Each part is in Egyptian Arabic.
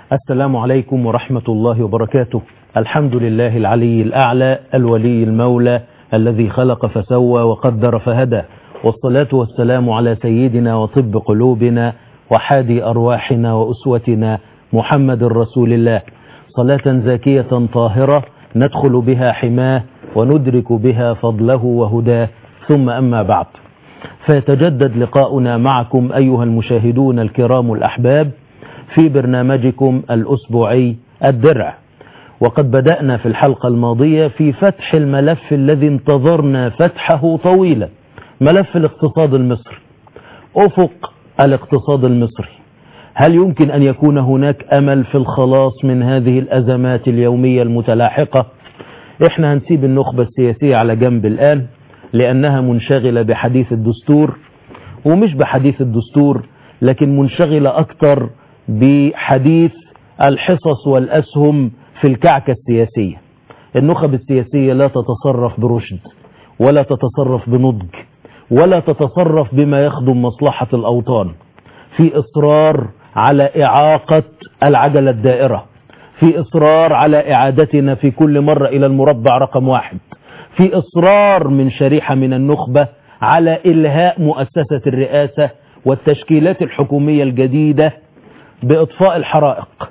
السلام عليكم ورحمة الله وبركاته الحمد لله العلي الأعلى الولي المولى الذي خلق فسوى وقدر فهدى والصلاة والسلام على سيدنا وطب قلوبنا وحادي أرواحنا وأسوتنا محمد رسول الله صلاة زاكية طاهرة ندخل بها حماه وندرك بها فضله وهداه ثم أما بعد فيتجدد لقاؤنا معكم أيها المشاهدون الكرام الأحباب في برنامجكم الأسبوعي الدرع وقد بدأنا في الحلقة الماضية في فتح الملف الذي انتظرنا فتحه طويلا ملف الاقتصاد المصري أفق الاقتصاد المصري هل يمكن أن يكون هناك أمل في الخلاص من هذه الأزمات اليومية المتلاحقة احنا هنسيب النخبة السياسية على جنب الآن لأنها منشغلة بحديث الدستور ومش بحديث الدستور لكن منشغلة أكتر بحديث الحصص والأسهم في الكعكة السياسية النخب السياسية لا تتصرف برشد ولا تتصرف بنضج ولا تتصرف بما يخدم مصلحة الأوطان في إصرار على إعاقة العجلة الدائرة في إصرار على إعادتنا في كل مرة إلى المربع رقم واحد في إصرار من شريحة من النخبة على إلهاء مؤسسة الرئاسة والتشكيلات الحكومية الجديدة بإطفاء الحرائق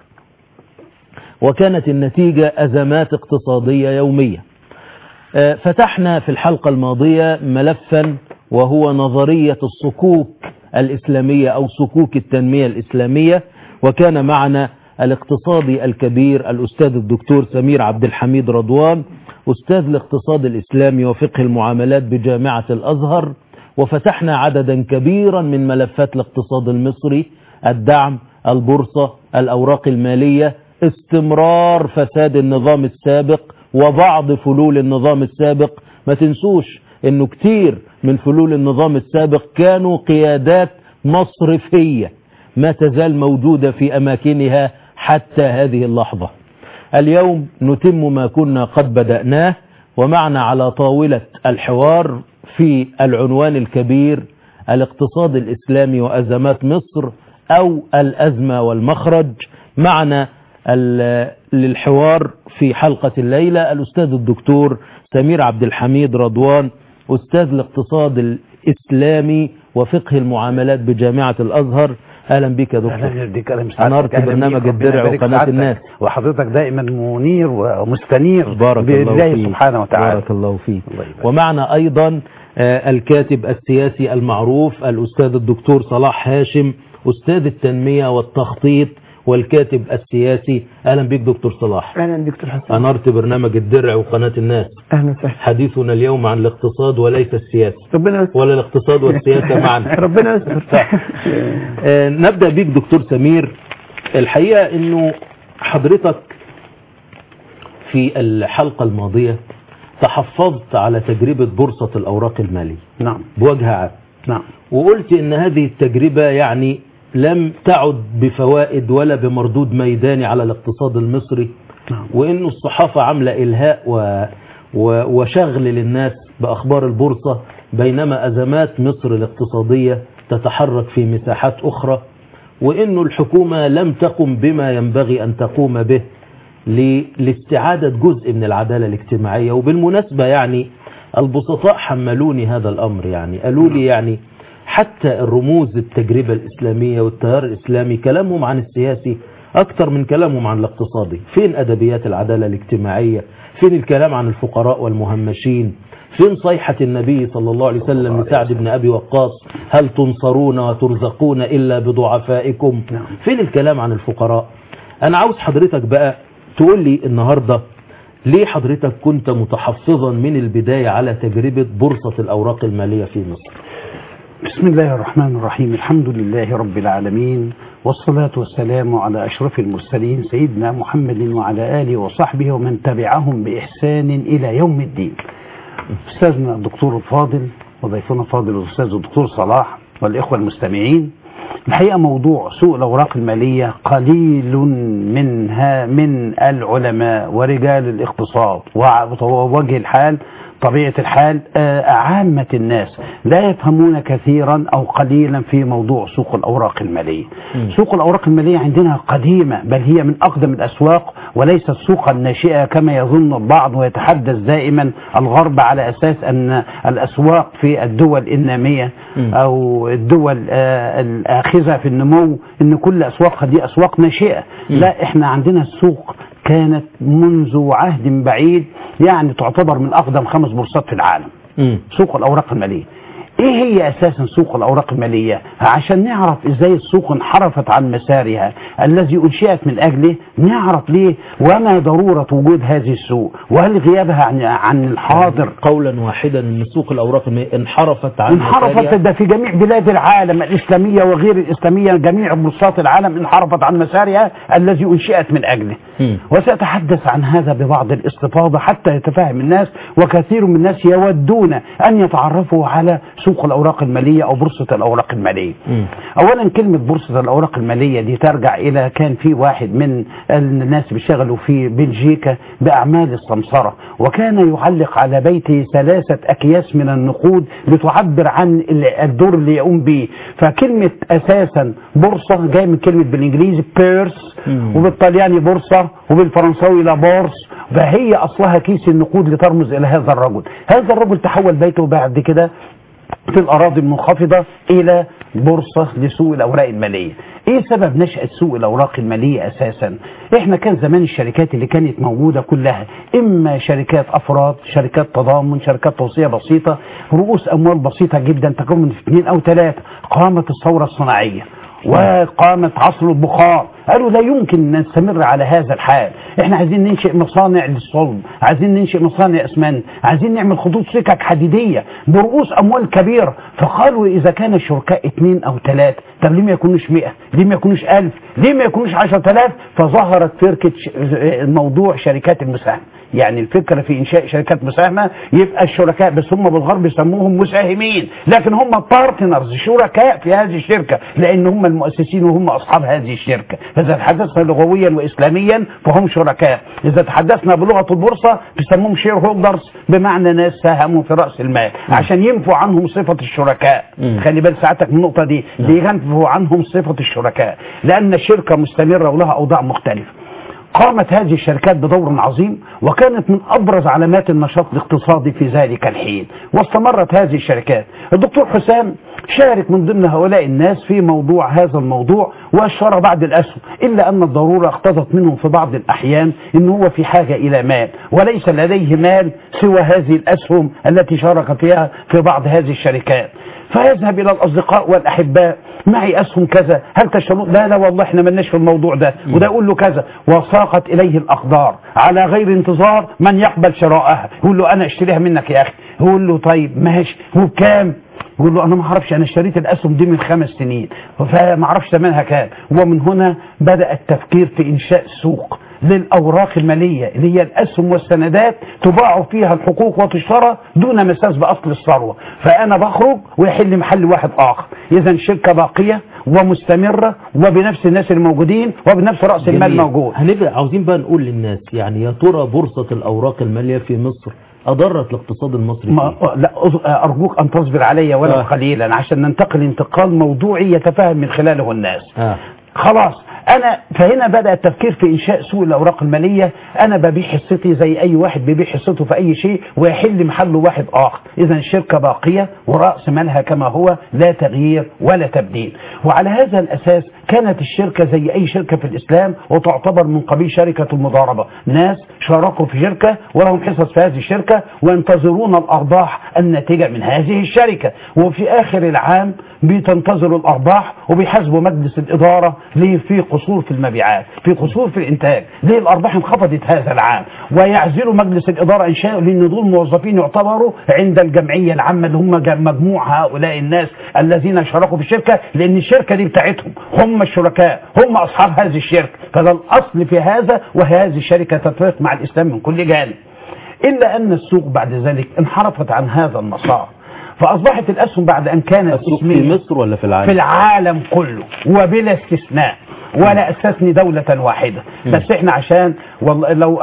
وكانت النتيجة أزمات اقتصادية يومية فتحنا في الحلقة الماضية ملفا وهو نظرية الصكوك الإسلامية أو صكوك التنمية الإسلامية وكان معنا الاقتصادي الكبير الأستاذ الدكتور سمير عبد الحميد رضوان أستاذ الاقتصاد الإسلامي وفقه المعاملات بجامعة الأزهر وفتحنا عددا كبيرا من ملفات الاقتصاد المصري الدعم البورصة الأوراق المالية استمرار فساد النظام السابق وبعض فلول النظام السابق ما تنسوش انه كتير من فلول النظام السابق كانوا قيادات مصرفية ما تزال موجودة في أماكنها حتى هذه اللحظة اليوم نتم ما كنا قد بدأناه ومعنا على طاولة الحوار في العنوان الكبير الاقتصاد الإسلامي وأزمات مصر أو الأزمة والمخرج معنا للحوار في حلقة الليلة الأستاذ الدكتور سمير عبد الحميد رضوان أستاذ الاقتصاد الإسلامي وفقه المعاملات بجامعة الأزهر أهلا بك يا دكتور اهلا بك اهلا أنرت برنامج الدرع وقناة الناس وحضرتك دائما منير ومستنير بارك الله بالله فيك سبحانه وتعالى بارك الله فيك الله يبارك. ومعنا أيضا آه، الكاتب السياسي المعروف الأستاذ الدكتور صلاح هاشم أستاذ التنمية والتخطيط والكاتب السياسي أهلا بك دكتور صلاح اهلا دكتور حسن أنرت برنامج الدرع وقناة الناس اهلا وسهلا حديثنا اليوم عن الاقتصاد وليس السياسة ربنا يستر ولا الاقتصاد والسياسة معا ربنا يستر آه، نبدأ بيك دكتور سمير الحقيقة انه حضرتك في الحلقة الماضية تحفظت على تجربة بورصة الأوراق المالية نعم بوجه عام نعم وقلت ان هذه التجربة يعني لم تعد بفوائد ولا بمردود ميداني على الاقتصاد المصري نعم وانه الصحافة عاملة الهاء و... و... وشغل للناس باخبار البورصة بينما ازمات مصر الاقتصادية تتحرك في مساحات اخرى وانه الحكومة لم تقم بما ينبغي ان تقوم به ل... لاستعادة جزء من العدالة الاجتماعية وبالمناسبة يعني البسطاء حملوني هذا الامر يعني قالوا لي يعني حتى الرموز التجربة الإسلامية والتيار الإسلامي كلامهم عن السياسي أكثر من كلامهم عن الاقتصادي فين أدبيات العدالة الاجتماعية فين الكلام عن الفقراء والمهمشين فين صيحة النبي صلى الله عليه وسلم لسعد بن أبي وقاص هل تنصرون وترزقون إلا بضعفائكم نعم. فين الكلام عن الفقراء أنا عاوز حضرتك بقى تقول لي النهاردة ليه حضرتك كنت متحفظا من البداية على تجربة بورصة الأوراق المالية في مصر بسم الله الرحمن الرحيم الحمد لله رب العالمين والصلاة والسلام على أشرف المرسلين سيدنا محمد وعلى آله وصحبه ومن تبعهم بإحسان إلى يوم الدين أستاذنا الدكتور الفاضل وضيفنا الفاضل الأستاذ الدكتور صلاح والإخوة المستمعين الحقيقة موضوع سوق الأوراق المالية قليل منها من العلماء ورجال الاقتصاد ووجه الحال طبيعة الحال آه، عامة الناس لا يفهمون كثيرا أو قليلا في موضوع سوق الأوراق المالية مم. سوق الأوراق المالية عندنا قديمة بل هي من أقدم الأسواق وليست سوقا ناشئة كما يظن البعض ويتحدث دائما الغرب على أساس أن الأسواق في الدول النامية مم. أو الدول آه، الآخذة في النمو أن كل أسواقها دي أسواق ناشئة مم. لا إحنا عندنا السوق كانت منذ عهد بعيد يعني تعتبر من أقدم خمس بورصات في العالم مم. سوق الأوراق المالية ايه هي اساسا سوق الاوراق الماليه عشان نعرف ازاي السوق انحرفت عن مسارها الذي انشئت من اجله نعرف ليه وما ضروره وجود هذه السوق وهل غيابها عن عن الحاضر قولا واحدا ان سوق الاوراق المالية انحرفت عن انحرفت مسارها. ده في جميع بلاد العالم الإسلامية وغير الإسلامية جميع بورصات العالم انحرفت عن مسارها الذي أنشئت من أجله مم. وسأتحدث عن هذا ببعض الاستفاضة حتى يتفهم الناس وكثير من الناس يودون أن يتعرفوا على سوق الأوراق المالية أو بورصة الأوراق المالية مم. اولا كلمه بورصه الاوراق الماليه دي ترجع الى كان في واحد من الناس بيشتغلوا في بلجيكا باعمال السمسره وكان يعلق على بيته ثلاثه اكياس من النقود لتعبر عن ال- الدور اللي يقوم به فكلمه اساسا بورصه جايه من كلمه بالانجليزي بيرس مم. وبالطلياني بورصه وبالفرنساوي لابورس فهي اصلها كيس النقود لترمز الى هذا الرجل هذا الرجل تحول بيته بعد كده في الأراضي المنخفضة إلى بورصة لسوق الأوراق المالية إيه سبب نشأة سوق الأوراق المالية أساسا إحنا كان زمان الشركات اللي كانت موجودة كلها إما شركات أفراد شركات تضامن شركات توصية بسيطة رؤوس أموال بسيطة جدا تكون من اثنين أو ثلاثة قامت الثورة الصناعية وقامت عصر البخار قالوا لا يمكن أن نستمر على هذا الحال احنا عايزين ننشئ مصانع للصلب عايزين ننشئ مصانع اسمنت عايزين نعمل خطوط سكك حديدية برؤوس اموال كبيرة فقالوا اذا كان الشركاء اثنين او ثلاثة طب ليه ما يكونوش 100 ليه ما يكونوش 1000 ليه ما يكونوش 10000 فظهرت فرقة ش- موضوع شركات المساهمة يعني الفكرة في إنشاء شركات مساهمة يبقى الشركاء بس هم بالغرب يسموهم مساهمين لكن هم بارتنرز شركاء في هذه الشركة لأن هم المؤسسين وهم أصحاب هذه الشركة فإذا تحدثنا لغويا وإسلاميا فهم شركاء إذا تحدثنا بلغة البورصة بيسموهم شير هولدرز بمعنى ناس ساهموا في رأس المال عشان ينفوا عنهم صفة الشركاء مم. خلي بال ساعتك من النقطة دي لينفوا عنهم صفة الشركاء لأن الشركة مستمرة ولها أوضاع مختلفة قامت هذه الشركات بدور عظيم وكانت من ابرز علامات النشاط الاقتصادي في ذلك الحين واستمرت هذه الشركات الدكتور حسام شارك من ضمن هؤلاء الناس في موضوع هذا الموضوع واشار بعض الاسهم الا ان الضروره اقتضت منهم في بعض الاحيان ان هو في حاجه الى مال وليس لديه مال سوى هذه الاسهم التي شارك فيها في بعض هذه الشركات فيذهب الى الاصدقاء والاحباء معي اسهم كذا هل تشترون لا لا والله احنا ملناش في الموضوع ده وده يقول له كذا وساقت اليه الاقدار على غير انتظار من يقبل شراءها يقول له انا اشتريها منك يا اخي يقول له طيب ماشي وبكام يقول له انا ما اعرفش انا اشتريت الاسهم دي من خمس سنين فما اعرفش ثمنها كام ومن هنا بدا التفكير في انشاء سوق للأوراق المالية اللي هي الأسهم والسندات تباع فيها الحقوق وتشترى دون مساس بأصل الثروة فأنا بخرج ويحل محل واحد آخر إذا شركة باقية ومستمرة وبنفس الناس الموجودين وبنفس رأس المال جميل. موجود هنبقى عاوزين بقى نقول للناس يعني يا ترى بورصة الأوراق المالية في مصر أضرت الاقتصاد المصري ما فيه؟ لا أز- أرجوك أن تصبر علي ولو آه. قليلا عشان ننتقل انتقال موضوعي يتفهم من خلاله الناس آه. خلاص انا فهنا بدا التفكير في انشاء سوق الاوراق الماليه انا ببيع حصتي زي اي واحد بيبيع حصته في اي شيء ويحل محله واحد اخر اذا الشركه باقيه وراس مالها كما هو لا تغيير ولا تبديل وعلى هذا الاساس كانت الشركه زي اي شركه في الاسلام وتعتبر من قبيل شركه المضاربه ناس شاركوا في شركه ولهم حصص في هذه الشركه وينتظرون الارباح الناتجه من هذه الشركه وفي اخر العام بتنتظروا الارباح وبيحاسبوا مجلس الاداره ليه في قصور في المبيعات في قصور في الانتاج ليه الارباح انخفضت هذا العام ويعزلوا مجلس الاداره انشاء لان دول موظفين يعتبروا عند الجمعيه العامه اللي هم جم- مجموع هؤلاء الناس الذين شاركوا في الشركه لان الشركه دي بتاعتهم هم الشركاء هم اصحاب هذه الشركه فده الاصل في هذا وهذه الشركه تتفق مع الاسلام من كل جانب الا ان السوق بعد ذلك انحرفت عن هذا المسار فاصبحت الاسهم بعد ان كانت السوق اسمية في مصر ولا في العالم؟ في العالم كله وبلا استثناء ولا اسسني دوله واحده بس احنا عشان والله لو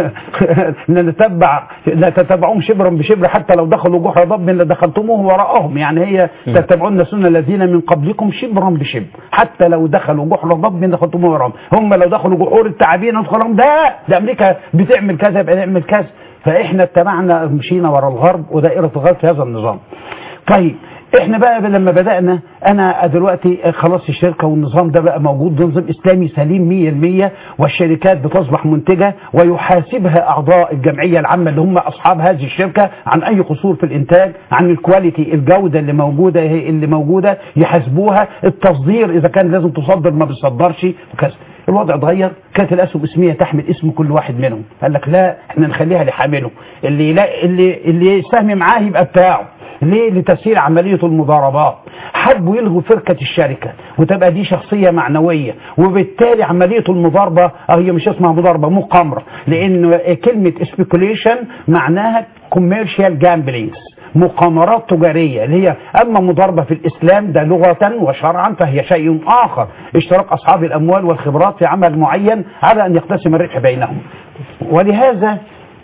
نتبع نتتبعهم شبرا بشبر حتى لو دخلوا جحر ضب لدخلتموه وراءهم يعني هي تتبعون سنة الذين من قبلكم شبرا بشبر حتى لو دخلوا جحر ضب لدخلتموه وراءهم هم لو دخلوا جحور التعابين ندخلهم ده ده امريكا بتعمل كذا يبقى نعمل كذا فاحنا اتبعنا مشينا ورا الغرب ودائره الغرب في هذا النظام طيب احنا بقى لما بدأنا انا دلوقتي خلاص الشركة والنظام ده بقى موجود نظام اسلامي سليم 100% والشركات بتصبح منتجة ويحاسبها اعضاء الجمعية العامة اللي هم اصحاب هذه الشركة عن اي قصور في الانتاج عن الكواليتي الجودة اللي موجودة هي اللي موجودة يحاسبوها التصدير اذا كان لازم تصدر ما بيصدرش وكذا الوضع اتغير كانت الاسهم اسميه تحمل اسم كل واحد منهم قال لك لا احنا نخليها لحامله اللي لا اللي اللي سهم معاه يبقى بتاعه ليه لتسهيل عملية المضاربات حبوا يلغوا فرقة الشركة وتبقى دي شخصية معنوية وبالتالي عملية المضاربة هي مش اسمها مضاربة مقامرة لأن كلمة speculation معناها commercial gamblings مقامرات تجارية اللي هي أما مضاربة في الإسلام ده لغة وشرعا فهي شيء آخر اشتراك أصحاب الأموال والخبرات في عمل معين على أن يقتسم الربح بينهم ولهذا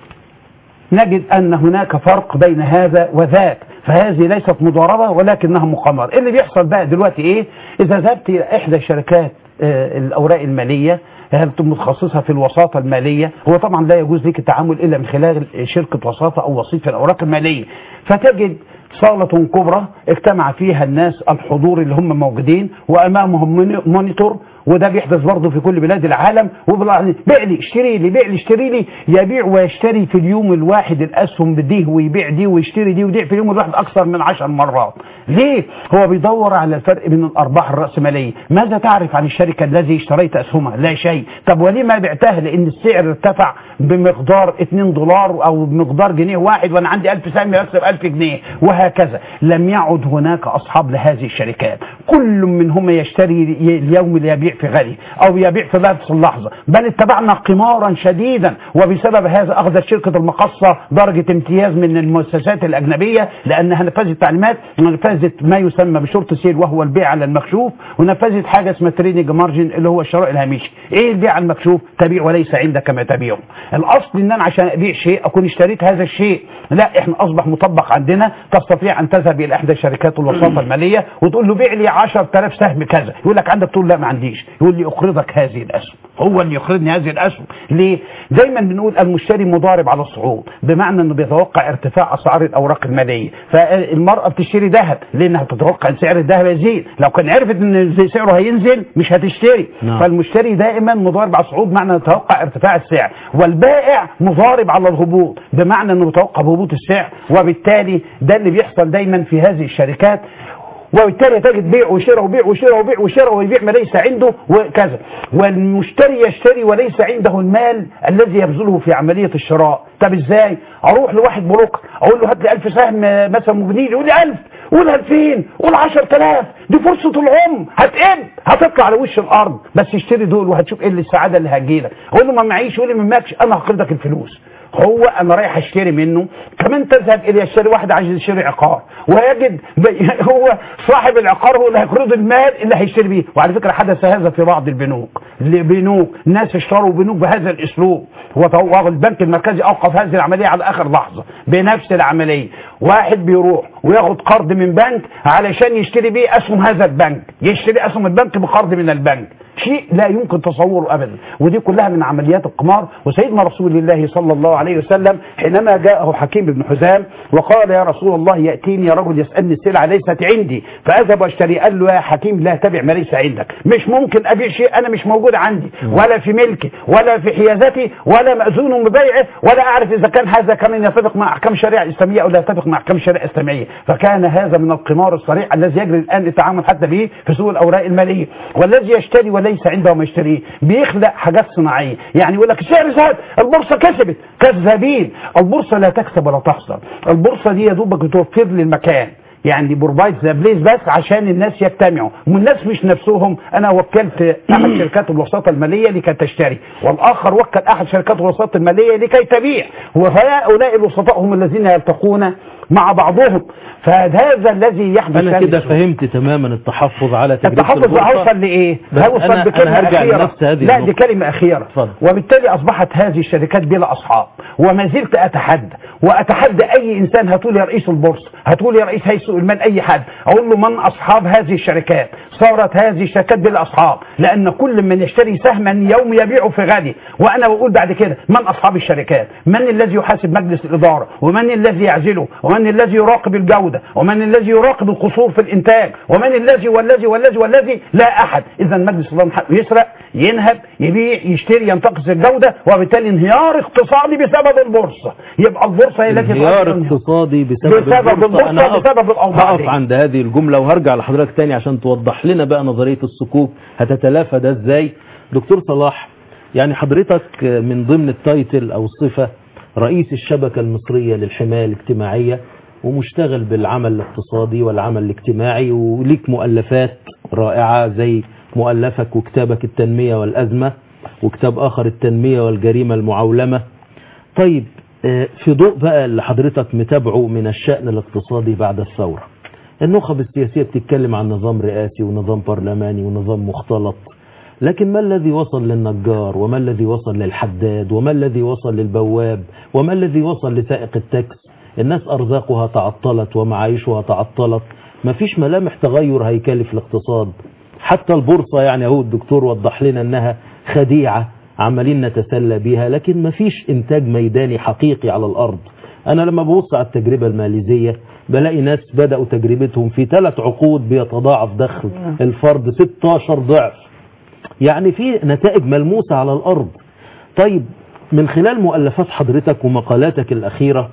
نجد أن هناك فرق بين هذا وذاك فهذه ليست مضاربة ولكنها مقامرة اللي بيحصل بقى دلوقتي إيه إذا ذهبت إلى إحدى شركات آه، الأوراق المالية هل متخصصة في الوساطة المالية هو طبعا لا يجوز لك التعامل إلا من خلال شركة وساطة أو وسيط في الأوراق المالية فتجد صالة كبرى اجتمع فيها الناس الحضور اللي هم موجودين وأمامهم موني- مونيتور وده بيحدث برضه في كل بلاد العالم وبيقول بيع لي اشتري لي بيع لي اشتري لي يبيع ويشتري في اليوم الواحد الاسهم بديه ويبيع دي ويشتري دي ويبيع في اليوم الواحد اكثر من عشر مرات ليه هو بيدور على الفرق بين الارباح الراسماليه ماذا تعرف عن الشركه الذي اشتريت اسهمها لا شيء طب وليه ما بعتها لان السعر ارتفع بمقدار 2 دولار او بمقدار جنيه واحد وانا عندي 1000 سهم بكسب 1000 جنيه وهكذا لم يعد هناك اصحاب لهذه الشركات كل منهم يشتري اليوم ليبيع في غالي او يبيع في نفس اللحظه بل اتبعنا قمارا شديدا وبسبب هذا اخذت شركه المقصه درجه امتياز من المؤسسات الاجنبيه لانها نفذت تعليمات ونفذت ما يسمى بشرط سيل وهو البيع على المكشوف ونفذت حاجه اسمها تريدنج مارجن اللي هو الشراء الهامشي ايه البيع على المكشوف تبيع وليس عندك ما تبيعه الاصل ان انا عشان ابيع شيء اكون اشتريت هذا الشيء لا احنا اصبح مطبق عندنا تستطيع ان تذهب الى احدى شركات الوساطه الماليه وتقول له بيع لي 10000 سهم كذا يقول لك عندك تقول لا ما عنديش يقول لي اقرضك هذه الاسهم هو اللي يقرضني هذه الاسهم ليه دايما بنقول المشتري مضارب على الصعود بمعنى انه بيتوقع ارتفاع اسعار الاوراق الماليه فالمراه بتشتري ذهب لانها بتتوقع ان سعر الذهب يزيد لو كان عرفت ان زي سعره هينزل مش هتشتري نعم. فالمشتري دائما مضارب على الصعود معنى يتوقع ارتفاع السعر والبائع مضارب على الهبوط بمعنى انه يتوقع هبوط السعر وبالتالي ده اللي بيحصل دايما في هذه الشركات وبالتالي تجد بيع وشراء وبيع وشراء وبيع وشراء ويبيع ما ليس عنده وكذا والمشتري يشتري وليس عنده المال الذي يبذله في عملية الشراء طب ازاي اروح لواحد بروكر اقول له هات لي 1000 سهم مثلا مبني يقول لي 1000 قول 2000 قول 10000 دي فرصة العمر هتقب هتطلع على وش الارض بس اشتري دول وهتشوف ايه اللي السعادة اللي هتجيلك اقول له ما معيش يقول لي ما معكش انا هقرضك الفلوس هو انا رايح اشتري منه كمان تذهب الى يشتري واحد عايز يشتري عقار ويجد ب- هو صاحب العقار هو اللي هيقرض المال اللي هيشتري بيه وعلى فكره حدث هذا في بعض البنوك البنوك ناس اشتروا بنوك بهذا الاسلوب هو البنك المركزي اوقف هذه العمليه على اخر لحظه بنفس العمليه واحد بيروح وياخد قرض من بنك علشان يشتري بيه اسهم هذا البنك يشتري اسهم البنك بقرض من البنك شيء لا يمكن تصوره ابدا ودي كلها من عمليات القمار وسيدنا رسول الله صلى الله عليه وسلم حينما جاءه حكيم بن حزام وقال يا رسول الله ياتيني رجل يسالني السلعه ليست عندي فاذهب واشتري قال له يا حكيم لا تبع ما ليس عندك مش ممكن ابيع شيء انا مش موجود عندي ولا في ملكي ولا في حيازتي ولا ماذون ببيعه ولا اعرف اذا كان هذا كمان يتفق مع احكام الشريعه الاسلاميه او لا يتفق مع احكام الشريعه الاسلاميه فكان هذا من القمار الصريح الذي يجري الان التعامل حتى به في سوق الاوراق الماليه والذي يشتري وليس عنده ما يشتريه بيخلق حاجات صناعيه يعني يقول لك السعر زاد البورصه كسبت كذابين البورصه لا تكسب ولا تخسر البورصه دي يا دوبك بتوفر لي المكان يعني بروفايد ذا بليس بس عشان الناس يجتمعوا والناس مش نفسهم انا وكلت احد شركات الوساطه الماليه لكي تشتري والاخر وكل احد شركات الوساطه الماليه لكي تبيع وهؤلاء الوسطاء هم الذين يلتقون مع بعضهم فهذا الذي يحدث انا هذه كده الصورة. فهمت تماما التحفظ على تجربه التحفظ البورصة. هوصل لايه؟ بس هوصل أنا- بكلمه أنا هرجع اخيره لنفس هذه لا النقطة. دي كلمه اخيره اتفضل. وبالتالي اصبحت هذه الشركات بلا اصحاب وما زلت اتحدى واتحدى اي انسان هتقول يا رئيس البورصه هتقول يا رئيس هيئه سوق المال اي حد اقول له من اصحاب هذه الشركات صارت هذه الشركات بلا اصحاب لان كل من يشتري سهما يوم يبيع في غد وانا بقول بعد كده من اصحاب الشركات من الذي يحاسب مجلس الاداره ومن الذي يعزله ومن الذي يراقب الجوده ومن الذي يراقب القصور في الانتاج ومن الذي والذي والذي والذي لا احد اذا مجلس الاداره من حقه يسرق ينهب يبيع يشتري ينتقص الجوده وبالتالي انهيار اقتصادي بسبب البورصه يبقى البورصه هي التي انهيار تؤدي- اقتصادي بسبب, بسبب البورصة، أنا هقف- بسبب الأوضاع هقف دي. عند هذه الجملة وهرجع لحضرتك تاني عشان توضح لنا بقى نظرية الصكوك هتتلافى ده ازاي دكتور صلاح يعني حضرتك من ضمن التايتل او الصفة رئيس الشبكة المصرية للحماية الاجتماعية ومشتغل بالعمل الاقتصادي والعمل الاجتماعي وليك مؤلفات رائعة زي مؤلفك وكتابك التنمية والأزمة وكتاب آخر التنمية والجريمة المعولمة طيب آه، في ضوء بقى اللي حضرتك متابعه من الشأن الاقتصادي بعد الثورة النخب السياسية بتتكلم عن نظام رئاسي ونظام برلماني ونظام مختلط لكن ما الذي وصل للنجار وما الذي وصل للحداد وما الذي وصل للبواب وما الذي وصل لسائق التاكس الناس أرزاقها تعطلت ومعايشها تعطلت ما فيش ملامح تغير هيكلي في الاقتصاد حتى البورصة يعني اهو الدكتور وضح لنا انها خديعة عمالين نتسلى بيها لكن ما فيش انتاج ميداني حقيقي على الارض انا لما ببص على التجربة الماليزية بلاقي ناس بدأوا تجربتهم في ثلاث عقود بيتضاعف دخل الفرد 16 ضعف يعني في نتائج ملموسة على الارض طيب من خلال مؤلفات حضرتك ومقالاتك الاخيرة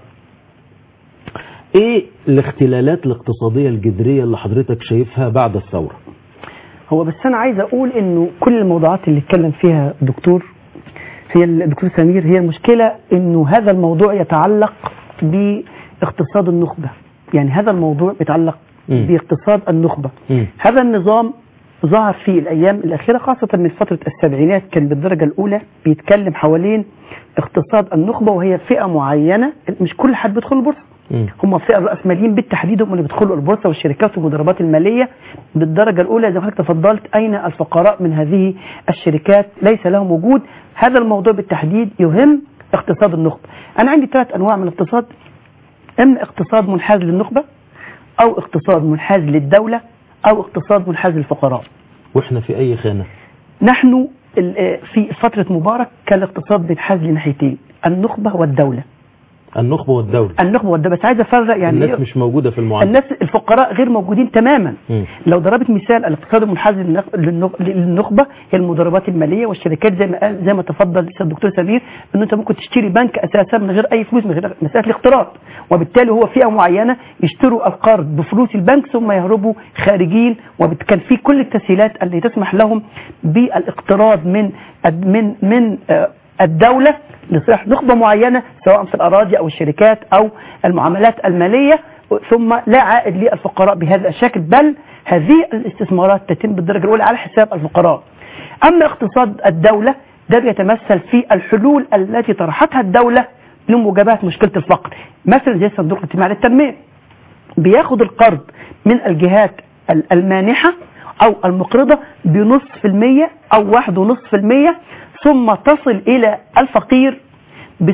ايه الاختلالات الاقتصادية الجذرية اللي حضرتك شايفها بعد الثورة هو بس انا عايز اقول انه كل الموضوعات اللي اتكلم فيها الدكتور هي الدكتور سمير هي المشكله انه هذا الموضوع يتعلق باقتصاد النخبه يعني هذا الموضوع يتعلق مم. باقتصاد النخبه مم. هذا النظام ظهر في الايام الاخيره خاصه من فتره السبعينات كان بالدرجه الاولى بيتكلم حوالين اقتصاد النخبه وهي فئه معينه مش كل حد بيدخل البورصه مم. هم الفئه الراسماليين بالتحديد هم اللي بيدخلوا البورصه والشركات والمضاربات الماليه بالدرجه الاولى زي ما حضرتك تفضلت اين الفقراء من هذه الشركات ليس لهم وجود هذا الموضوع بالتحديد يهم اقتصاد النخبه انا عندي ثلاث انواع من الاقتصاد اما اقتصاد منحاز للنخبه او اقتصاد منحاز للدوله او اقتصاد منحاز للفقراء واحنا في اي خانة نحن ال- آه، في فتره مبارك كان الاقتصاد منحاز لناحيتين النخبه والدوله النخبة والدولة النخبه والدوله بس عايز افرق يعني الناس إيه؟ مش موجودة في المعادلة الناس الفقراء غير موجودين تماما مم. لو ضربت مثال الاقتصاد المنحاز للنخ- للنخ- للنخبه هي المضاربات الماليه والشركات زي ما قال زي ما تفضل لسه الدكتور سمير ان انت ممكن تشتري بنك اساسا من غير اي فلوس من غير مساله الاقتراض وبالتالي هو فئه معينه يشتروا القرض بفلوس البنك ثم يهربوا خارجين وكان في كل التسهيلات اللي تسمح لهم بالاقتراض من من من آه، الدولة لصالح نخبة معينة سواء في الأراضي أو الشركات أو المعاملات المالية ثم لا عائد للفقراء بهذا الشكل بل هذه الاستثمارات تتم بالدرجة الأولى على حساب الفقراء أما اقتصاد الدولة ده بيتمثل في الحلول التي طرحتها الدولة لمواجهة مشكلة الفقر مثلا زي صندوق الاجتماعي للتنمية بياخد القرض من الجهات ال- المانحة أو المقرضة بنصف المية أو واحد ونصف في المية ثم تصل إلى الفقير ب 16%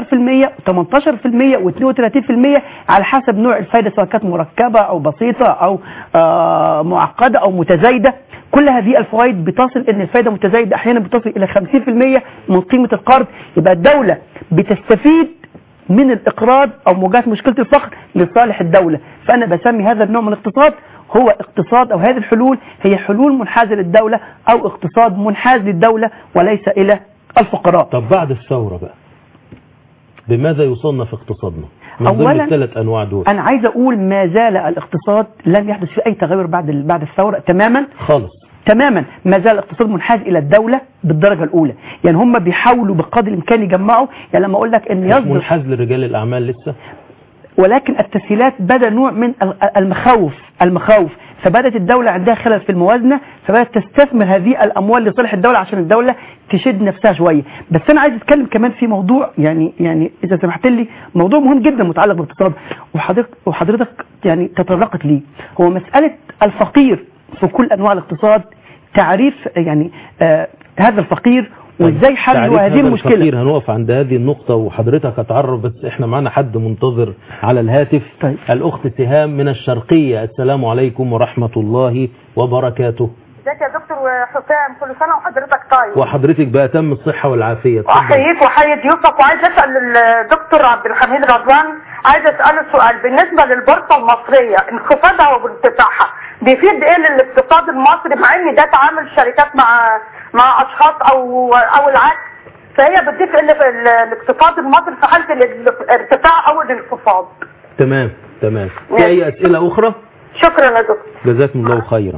و18% و32% على حسب نوع الفائدة سواء كانت مركبة أو بسيطة أو آه معقدة أو متزايدة كل هذه الفوائد بتصل ان الفائده متزايده احيانا بتصل الى 50% من قيمه القرض يبقى الدوله بتستفيد من الاقراض او مواجهه مشكله الفقر لصالح الدوله فانا بسمي هذا النوع من الاقتصاد هو اقتصاد او هذه الحلول هي حلول منحازه للدوله او اقتصاد منحاز للدوله وليس الى الفقراء طب بعد الثورة بقى بماذا يصنف اقتصادنا من ضمن أولاً- الثلاث انواع دول انا عايز اقول ما زال الاقتصاد لم يحدث فيه اي تغير بعد ال- بعد الثوره تماما خالص تماما ما زال الاقتصاد منحاز الى الدوله بالدرجه الاولى يعني هم بيحاولوا بقدر الامكان يجمعوا يعني لما اقول لك ان مش يصدر منحاز لرجال الاعمال لسه ولكن التسهيلات بدا نوع من ال- المخاوف المخاوف فبدات الدوله عندها خلل في الموازنه فبدات تستثمر هذه الاموال لصالح الدوله عشان الدوله تشد نفسها شويه بس انا عايز اتكلم كمان في موضوع يعني يعني اذا سمحت لي موضوع مهم جدا متعلق بالاقتصاد وحضرتك وحضرتك يعني تطرقت ليه هو مساله الفقير في كل انواع الاقتصاد تعريف يعني آه هذا الفقير وازاي حلوا تعريف هذه هذا المشكله الفقير هنقف عند هذه النقطة وحضرتك هتعرف بس احنا معنا حد منتظر على الهاتف طيب. الأخت سهام من الشرقية السلام عليكم ورحمة الله وبركاته ازيك يا دكتور حسام كل سنه وحضرتك طيب وحضرتك بأتم الصحة والعافية اتفضل. واحييك واحيي ضيوفك وعايز اسال الدكتور عبد الحميد رضوان عايز اساله سؤال بالنسبه للبورصه المصريه انخفاضها وارتفاعها بيفيد ايه للاقتصاد المصري مع ان ده تعامل شركات مع مع اشخاص او او العكس فهي بتضيف ايه في ال- الاقتصاد المصري في حاله الارتفاع او الانخفاض تمام تمام في ماشي. أي أسئلة أخرى شكرا يا دكتور جزاكم الله خيرا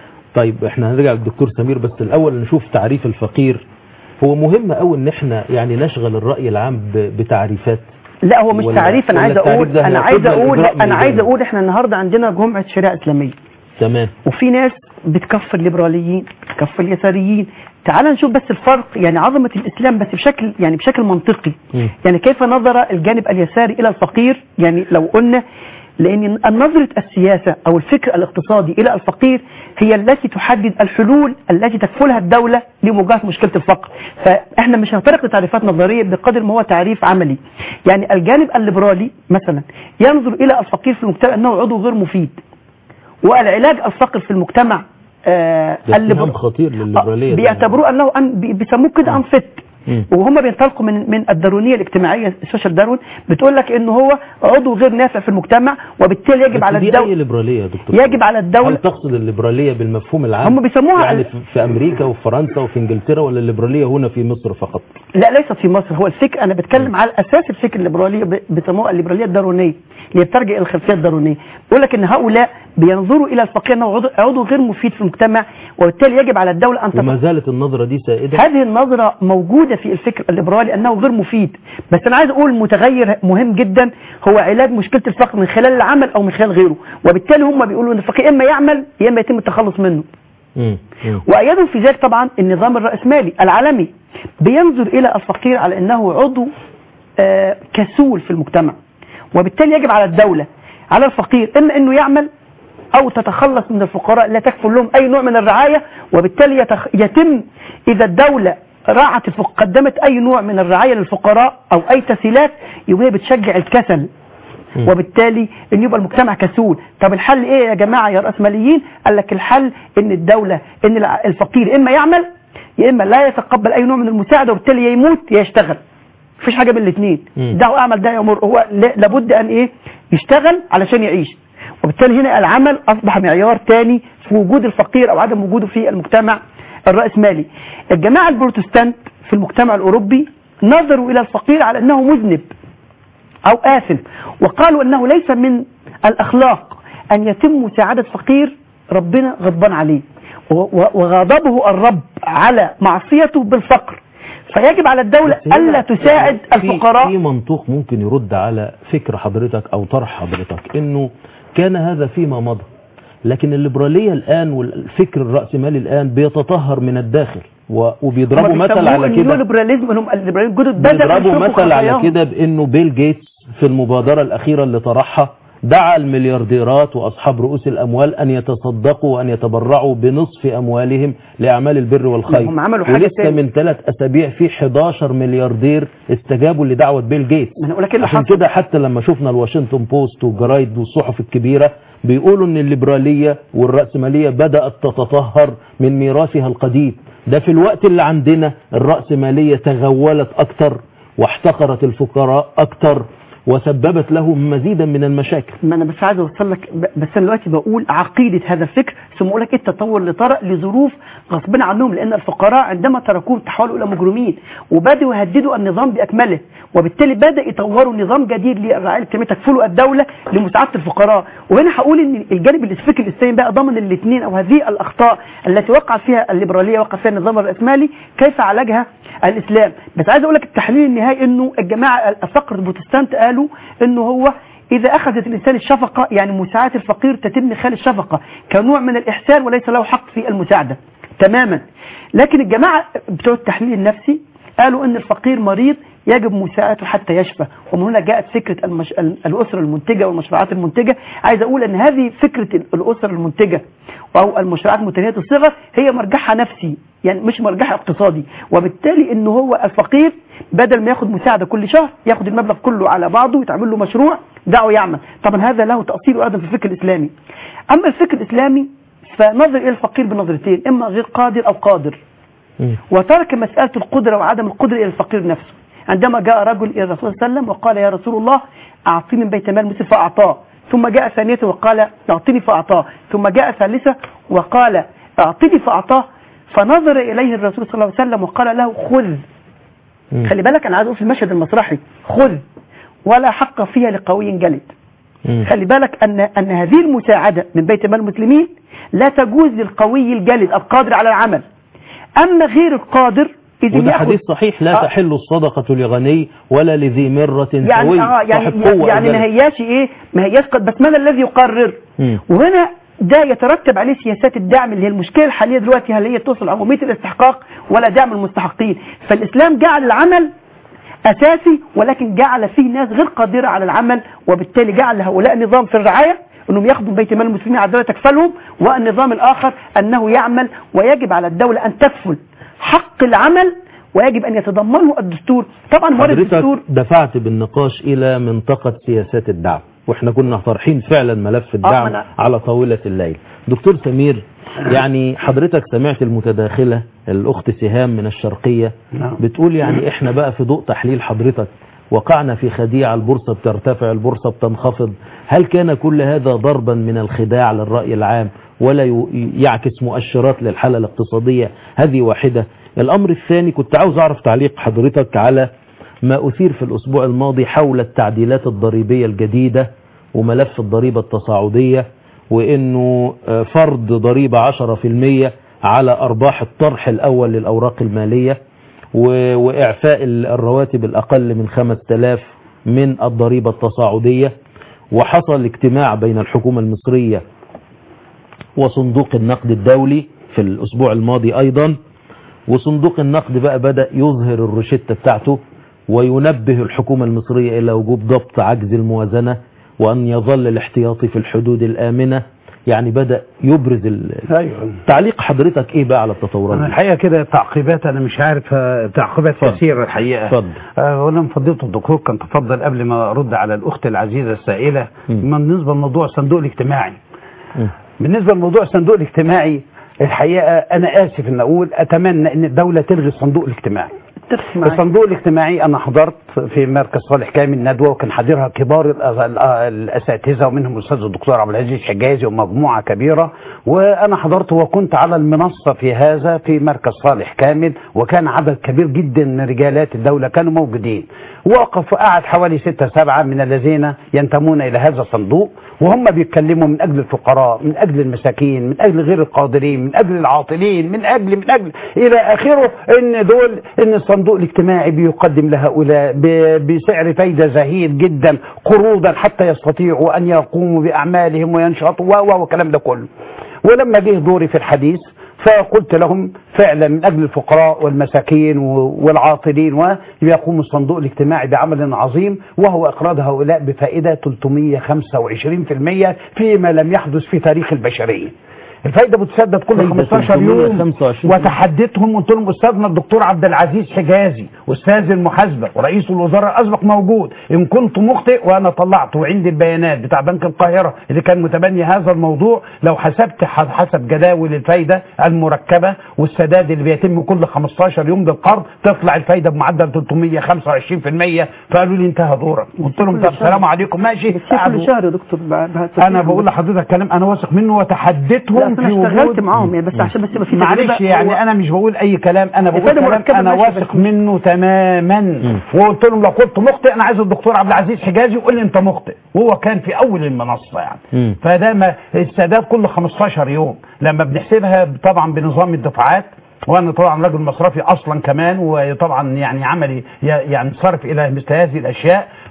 طيب احنا هنرجع للدكتور سمير بس الأول نشوف تعريف الفقير هو مهم قوي ان احنا يعني نشغل الرأي العام ب- بتعريفات لا هو مش ولا- تعريف انا ولا عايز التعريف اقول ده انا عايز هياخدنا اقول لإجراء انا عايز ميداني. اقول احنا النهارده عندنا جمعه شريعه اسلاميه تمام وفي ناس بتكفر ليبراليين بتكفر اليساريين تعال نشوف بس الفرق يعني عظمه الاسلام بس بشكل يعني بشكل منطقي مم. يعني كيف نظر الجانب اليساري الى الفقير يعني لو قلنا لان نظره السياسه او الفكر الاقتصادي الى الفقير هي التي تحدد الحلول التي تكفلها الدوله لمواجهه مشكله الفقر فاحنا مش هنطرق لتعريفات نظريه بقدر ما هو تعريف عملي يعني الجانب الليبرالي مثلا ينظر الى الفقير في المجتمع انه عضو غير مفيد والعلاج الفقر في المجتمع آه ده الليبر- اتهام خطير للليبرالية آه، ده. بيعتبروه انه أن بي- بيسموه كده انفت مم. وهم بينطلقوا من من الدارونيه الاجتماعيه السوشيال دارون بتقول لك ان هو عضو غير نافع في المجتمع وبالتالي يجب بس على دي أي الدوله ليبرالية يا دكتور يجب على الدوله هل تقصد الليبرالية بالمفهوم العام هم بيسموها يعني ال- في- في أمريكا وفي فرنسا وفي إنجلترا ولا الليبرالية هنا في مصر فقط لا ليست في مصر هو الفكر انا بتكلم على اساس الفكر الليبرالي ب- بيسموها الليبراليه الدارونيه اللي هي بترجع الى الخلفيه الدارونيه بيقول لك ان هؤلاء بينظروا الى الفقير انه عضو, عضو غير مفيد في المجتمع وبالتالي يجب على الدوله ان وما تت- زالت النظرة دي سائدة هذه النظرة موجودة في الفكر الليبرالي أنه غير مفيد بس أنا عايز أقول متغير مهم جدا هو علاج مشكلة الفقر من خلال العمل أو من خلال غيره وبالتالي هم بيقولوا أن الفقير إما يعمل يا إما يتم التخلص منه مم. مم. وأيدهم في ذلك طبعا النظام الرأسمالي العالمي بينظر إلى الفقير على أنه عضو آه، كسول في المجتمع وبالتالي يجب على الدولة على الفقير إما أنه يعمل أو تتخلص من الفقراء لا تكفل لهم أي نوع من الرعاية وبالتالي يتخ... يتم إذا الدولة راعت الفق... قدمت أي نوع من الرعاية للفقراء أو أي تسهيلات يبقى هي بتشجع الكسل مم. وبالتالي ان يبقى المجتمع كسول طب الحل ايه يا جماعه يا راسماليين قال لك الحل ان الدوله ان الع- الفقير اما يعمل يا اما لا يتقبل اي نوع من المساعده وبالتالي يا يموت يا يشتغل مفيش حاجه من الاثنين مم. ده اعمل ده يمر هو لا- لابد ان ايه يشتغل علشان يعيش وبالتالي هنا العمل اصبح معيار تاني في وجود الفقير او عدم وجوده في المجتمع الراسمالي الجماعه البروتستانت في المجتمع الاوروبي نظروا الى الفقير على انه مذنب أو آثم وقالوا أنه ليس من الأخلاق أن يتم مساعدة فقير ربنا غضبان عليه و- و- وغضبه الرب على معصيته بالفقر فيجب على الدولة بس هنا ألا تساعد في- الفقراء في منطوق ممكن يرد على فكر حضرتك او طرح حضرتك انه كان هذا فيما مضى لكن الليبرالية الآن والفكر الرأسمالي الآن بيتطهر من الداخل و- وبيضربوا هم مثل بيسموه على كده النيوليبراليزم هم الليبراليين الجدد بدأوا بيضربوا يشوفوا مثل على خطاياهم. كده بانه بيل جيتس في المبادرة الأخيرة اللي طرحها دعا المليارديرات وأصحاب رؤوس الأموال أن يتصدقوا وأن يتبرعوا بنصف أموالهم لأعمال البر والخير هم عملوا حاجة ولسه تاني. من ثلاث أسابيع في 11 ملياردير استجابوا لدعوة بيل جيتس ما أنا أقول لك إيه اللي عشان حصل كده حتى لما شفنا الواشنطن بوست والجرايد والصحف الكبيرة بيقولوا ان الليبرالية والرأسمالية بدأت تتطهر من ميراثها القديم ده في الوقت اللي عندنا الرأسمالية تغولت اكتر واحتقرت الفقراء اكتر وسببت لهم مزيدا من المشاكل ما انا بس عايز اوصل لك ب- بس انا دلوقتي بقول عقيده هذا الفكر ثم اقول لك ايه التطور اللي طرأ لظروف غصبنا عنهم لان الفقراء عندما تركوهم تحولوا الى مجرمين وبداوا يهددوا النظام باكمله وبالتالي بدا يطوروا نظام جديد للرعايه الاجتماعيه تكفله الدوله لمساعده الفقراء وهنا هقول ان الجانب الفكري الاسلامي بقى ضمن الاثنين او هذه الاخطاء التي وقع فيها الليبراليه وقع فيها النظام الراسمالي كيف عالجها الاسلام بس عايز اقول لك التحليل النهائي انه الجماعه الفقر البروتستانت قالوا انه هو إذا أخذت الإنسان الشفقة يعني مساعدة الفقير تتم خلال الشفقة كنوع من الإحسان وليس له حق في المساعدة تماما لكن الجماعة بتوع التحليل النفسي قالوا أن الفقير مريض يجب مساعدته حتى يشفى ومن هنا جاءت فكرة المش... ال- الأسرة المنتجة والمشروعات المنتجة عايز أقول أن هذه فكرة ال- الأسرة المنتجة أو المشروعات متناهية الصغر هي مرجعها نفسي يعني مش مرجعها اقتصادي وبالتالي أنه هو الفقير بدل ما ياخد مساعدة كل شهر ياخد المبلغ كله على بعضه ويتعمل له مشروع دعوه يعمل طبعا هذا له تأصيل أيضا في الفكر الإسلامي أما الفكر الإسلامي فنظر إلى الفقير بنظرتين إما غير قادر أو قادر مم. وترك مسألة القدرة وعدم القدرة إلى الفقير نفسه عندما جاء رجل إلى الرسول صلى الله عليه وسلم وقال يا رسول الله أعطيني من بيت مال مسلم فأعطاه ثم جاء ثانية وقال أعطني فأعطاه ثم جاء ثالثة وقال أعطني فأعطاه فنظر إليه الرسول صلى الله عليه وسلم وقال له خذ مم. خلي بالك أنا عايز أقول في المشهد المسرحي خذ ولا حق فيها لقوي جلد مم. خلي بالك أن أن هذه المساعدة من بيت مال المسلمين لا تجوز للقوي الجلد القادر على العمل أما غير القادر إذن وده يأخذ- حديث صحيح لا آه. تحل الصدقة لغني ولا لذي مرة يعني سوي اه يعني صاحب قوة يعني ما أجل. هياش ايه ما هياش قد بس من الذي يقرر مم. وهنا ده يترتب عليه سياسات الدعم اللي هي المشكله الحاليه دلوقتي هل هي توصل عموميه الاستحقاق ولا دعم المستحقين فالاسلام جعل العمل اساسي ولكن جعل فيه ناس غير قادره على العمل وبالتالي جعل هؤلاء نظام في الرعايه انهم ياخذوا من بيت مال المسلمين عداله تكفلهم والنظام الاخر انه يعمل ويجب على الدوله ان تكفل حق العمل ويجب ان يتضمنه الدستور طبعا موارد حضرتك الدستور دفعت بالنقاش إلى منطقة سياسات الدعم واحنا كنا طارحين فعلا ملف الدعم أنا- على طاولة الليل دكتور سمير يعني حضرتك سمعت المتداخلة الأخت سهام من الشرقية نعم. بتقول يعني احنا بقى في ضوء تحليل حضرتك وقعنا في خديعة البورصة بترتفع البورصة بتنخفض هل كان كل هذا ضربا من الخداع للرأي العام ولا ي- يعكس مؤشرات للحالة الاقتصادية هذه واحدة الأمر الثاني كنت عاوز أعرف تعليق حضرتك على ما أثير في الأسبوع الماضي حول التعديلات الضريبية الجديدة وملف الضريبة التصاعدية وإنه آه، فرض ضريبة 10% على أرباح الطرح الأول للأوراق المالية و- وإعفاء ال- الرواتب الأقل من 5000 من الضريبة التصاعدية وحصل اجتماع بين الحكومة المصرية وصندوق النقد الدولي في الأسبوع الماضي أيضا وصندوق النقد بقى بدأ يظهر الروشتة بتاعته وينبه الحكومة المصرية إلى وجوب ضبط عجز الموازنة وأن يظل الاحتياطي في الحدود الآمنة يعني بدأ يبرز ال- ايوه تعليق حضرتك إيه بقى على التطورات انا دي؟ الحقيقه كده تعقيبات انا مش عارف آه، تعقيبات اتفضل. كثيره الحقيقه اتفضل. آه، وانا فضيله الدكتور كان تفضل قبل ما ارد على الاخت العزيزه السائله مم. بالنسبه لموضوع الصندوق الاجتماعي مم. بالنسبه لموضوع الصندوق الاجتماعي الحقيقه انا اسف ان اقول اتمنى ان الدوله تلغي الصندوق الاجتماعي اتفق معاك. الصندوق الاجتماعي انا حضرت في مركز صالح كامل ندوه وكان حاضرها كبار الأ- الأ- الاساتذه ومنهم الاستاذ الدكتور عبد العزيز حجازي ومجموعه كبيره وانا حضرت وكنت على المنصه في هذا في مركز صالح كامل وكان عدد كبير جدا من رجالات الدوله كانوا موجودين وقف قعد حوالي ستة سبعة من الذين ينتمون إلى هذا الصندوق وهم بيتكلموا من أجل الفقراء من أجل المساكين من أجل غير القادرين من أجل العاطلين من أجل من أجل إلى آخره إن دول إن الصندوق الاجتماعي بيقدم لهؤلاء ب- بسعر فايدة زهيد جدا قروضا حتى يستطيعوا أن يقوموا بأعمالهم وينشطوا و- و- والكلام ده كله ولما جه دوري في الحديث فقلت لهم فعلا من أجل الفقراء والمساكين و- والعاطلين ويقوم الصندوق الاجتماعي بعمل عظيم وهو إقراض هؤلاء بفائدة 325% فيما لم يحدث في تاريخ البشرية الفايدة بتسدد كل فايدة 15 يوم 325%. وتحديتهم قلت لهم استاذنا الدكتور عبد العزيز حجازي استاذ المحاسبه ورئيس الوزراء الاسبق موجود ان كنت مخطئ وانا طلعت وعندي البيانات بتاع بنك القاهره اللي كان متبني هذا الموضوع لو حسبت ح- حسب جداول الفايده المركبه والسداد اللي بيتم كل 15 يوم للقرض تطلع الفايده بمعدل 325% فقالوا لي انتهى دورك قلت لهم كل طب شهر. السلام عليكم ماشي بس هي قعدوا. كل شهر يا دكتور ب- ب- انا بقول لحضرتك كلام انا واثق منه لا، وتحديتهم أصل في انا وجود اشتغلت معاهم يعني بس عشان بس يبقى في معلش تجربة. يعني هو- انا مش بقول اي كلام انا بقول الفايدة كلام مركبة انا ماشي، واثق بس- منه تماما وقلت لهم لو كنت مخطئ انا عايز الدكتور عبد العزيز حجازي يقول لي انت مخطئ وهو كان في اول المنصه يعني مم. فده ما السداد كل 15 يوم لما بنحسبها طبعا بنظام الدفعات وانا طبعا راجل مصرفي اصلا كمان وطبعا يعني عملي ي- يعني صرف الى مثل هذه الاشياء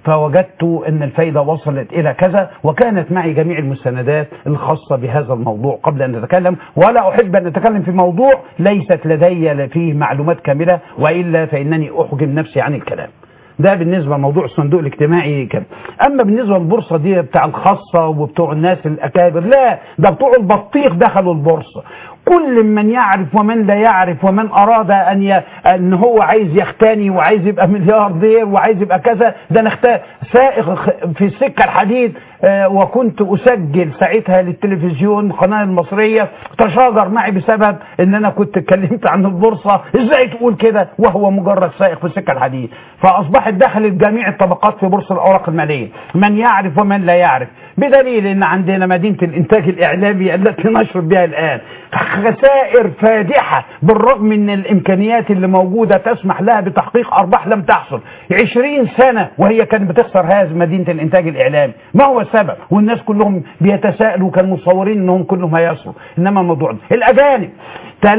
فوجدت ان الفايده وصلت الى كذا وكانت معي جميع المستندات الخاصه بهذا الموضوع قبل ان نتكلم ولا احب ان اتكلم في موضوع ليست لدي فيه معلومات كامله والا فانني احجم نفسي عن الكلام ده بالنسبه لموضوع الصندوق الاجتماعي كده اما بالنسبه للبورصه دي بتاع الخاصه وبتوع الناس الاكابر لا ده بتوع البطيخ دخلوا البورصه كل من يعرف ومن لا يعرف ومن اراد ان ي... ان هو عايز يختني وعايز يبقى ملياردير وعايز يبقى كذا ده انا اخت... سائق خ- في السكه الحديد آه، وكنت اسجل ساعتها للتلفزيون القناه المصريه تشاجر معي بسبب ان انا كنت اتكلمت عن البورصه ازاي تقول كده وهو مجرد سائق في السكه الحديد فاصبحت دخلت جميع الطبقات في بورصه الاوراق الماليه من يعرف ومن لا يعرف بدليل ان عندنا مدينه الانتاج الاعلامي التي نشر بها الان خسائر فادحه بالرغم من الامكانيات اللي موجوده تسمح لها بتحقيق ارباح لم تحصل 20 سنه وهي كانت بتخسر هذه مدينه الانتاج الاعلامي ما هو السبب والناس كلهم بيتساءلوا وكانوا مصورين انهم كلهم هيصلوا انما الموضوع ده الاجانب 3%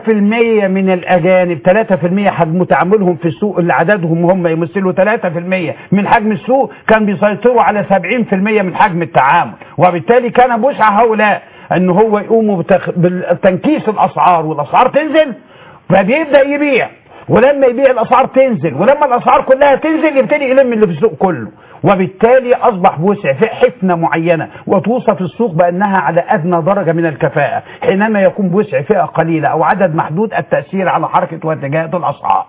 من الاجانب 3% حجم تعاملهم في السوق اللي عددهم هم يمثلوا 3% من حجم السوق كان بيسيطروا على 70% من حجم التعامل وبالتالي كان بوسع هؤلاء ان هو يقوموا بتخ... بتنكيس الاسعار والاسعار تنزل فبيبدا يبيع ولما يبيع الاسعار تنزل ولما الاسعار كلها تنزل يبتدي يلم اللي في السوق كله وبالتالي اصبح بوسع في حفنه معينه وتوصف السوق بانها على ادنى درجه من الكفاءه حينما يكون بوسع فئه قليله او عدد محدود التاثير على حركه واتجاهات الاسعار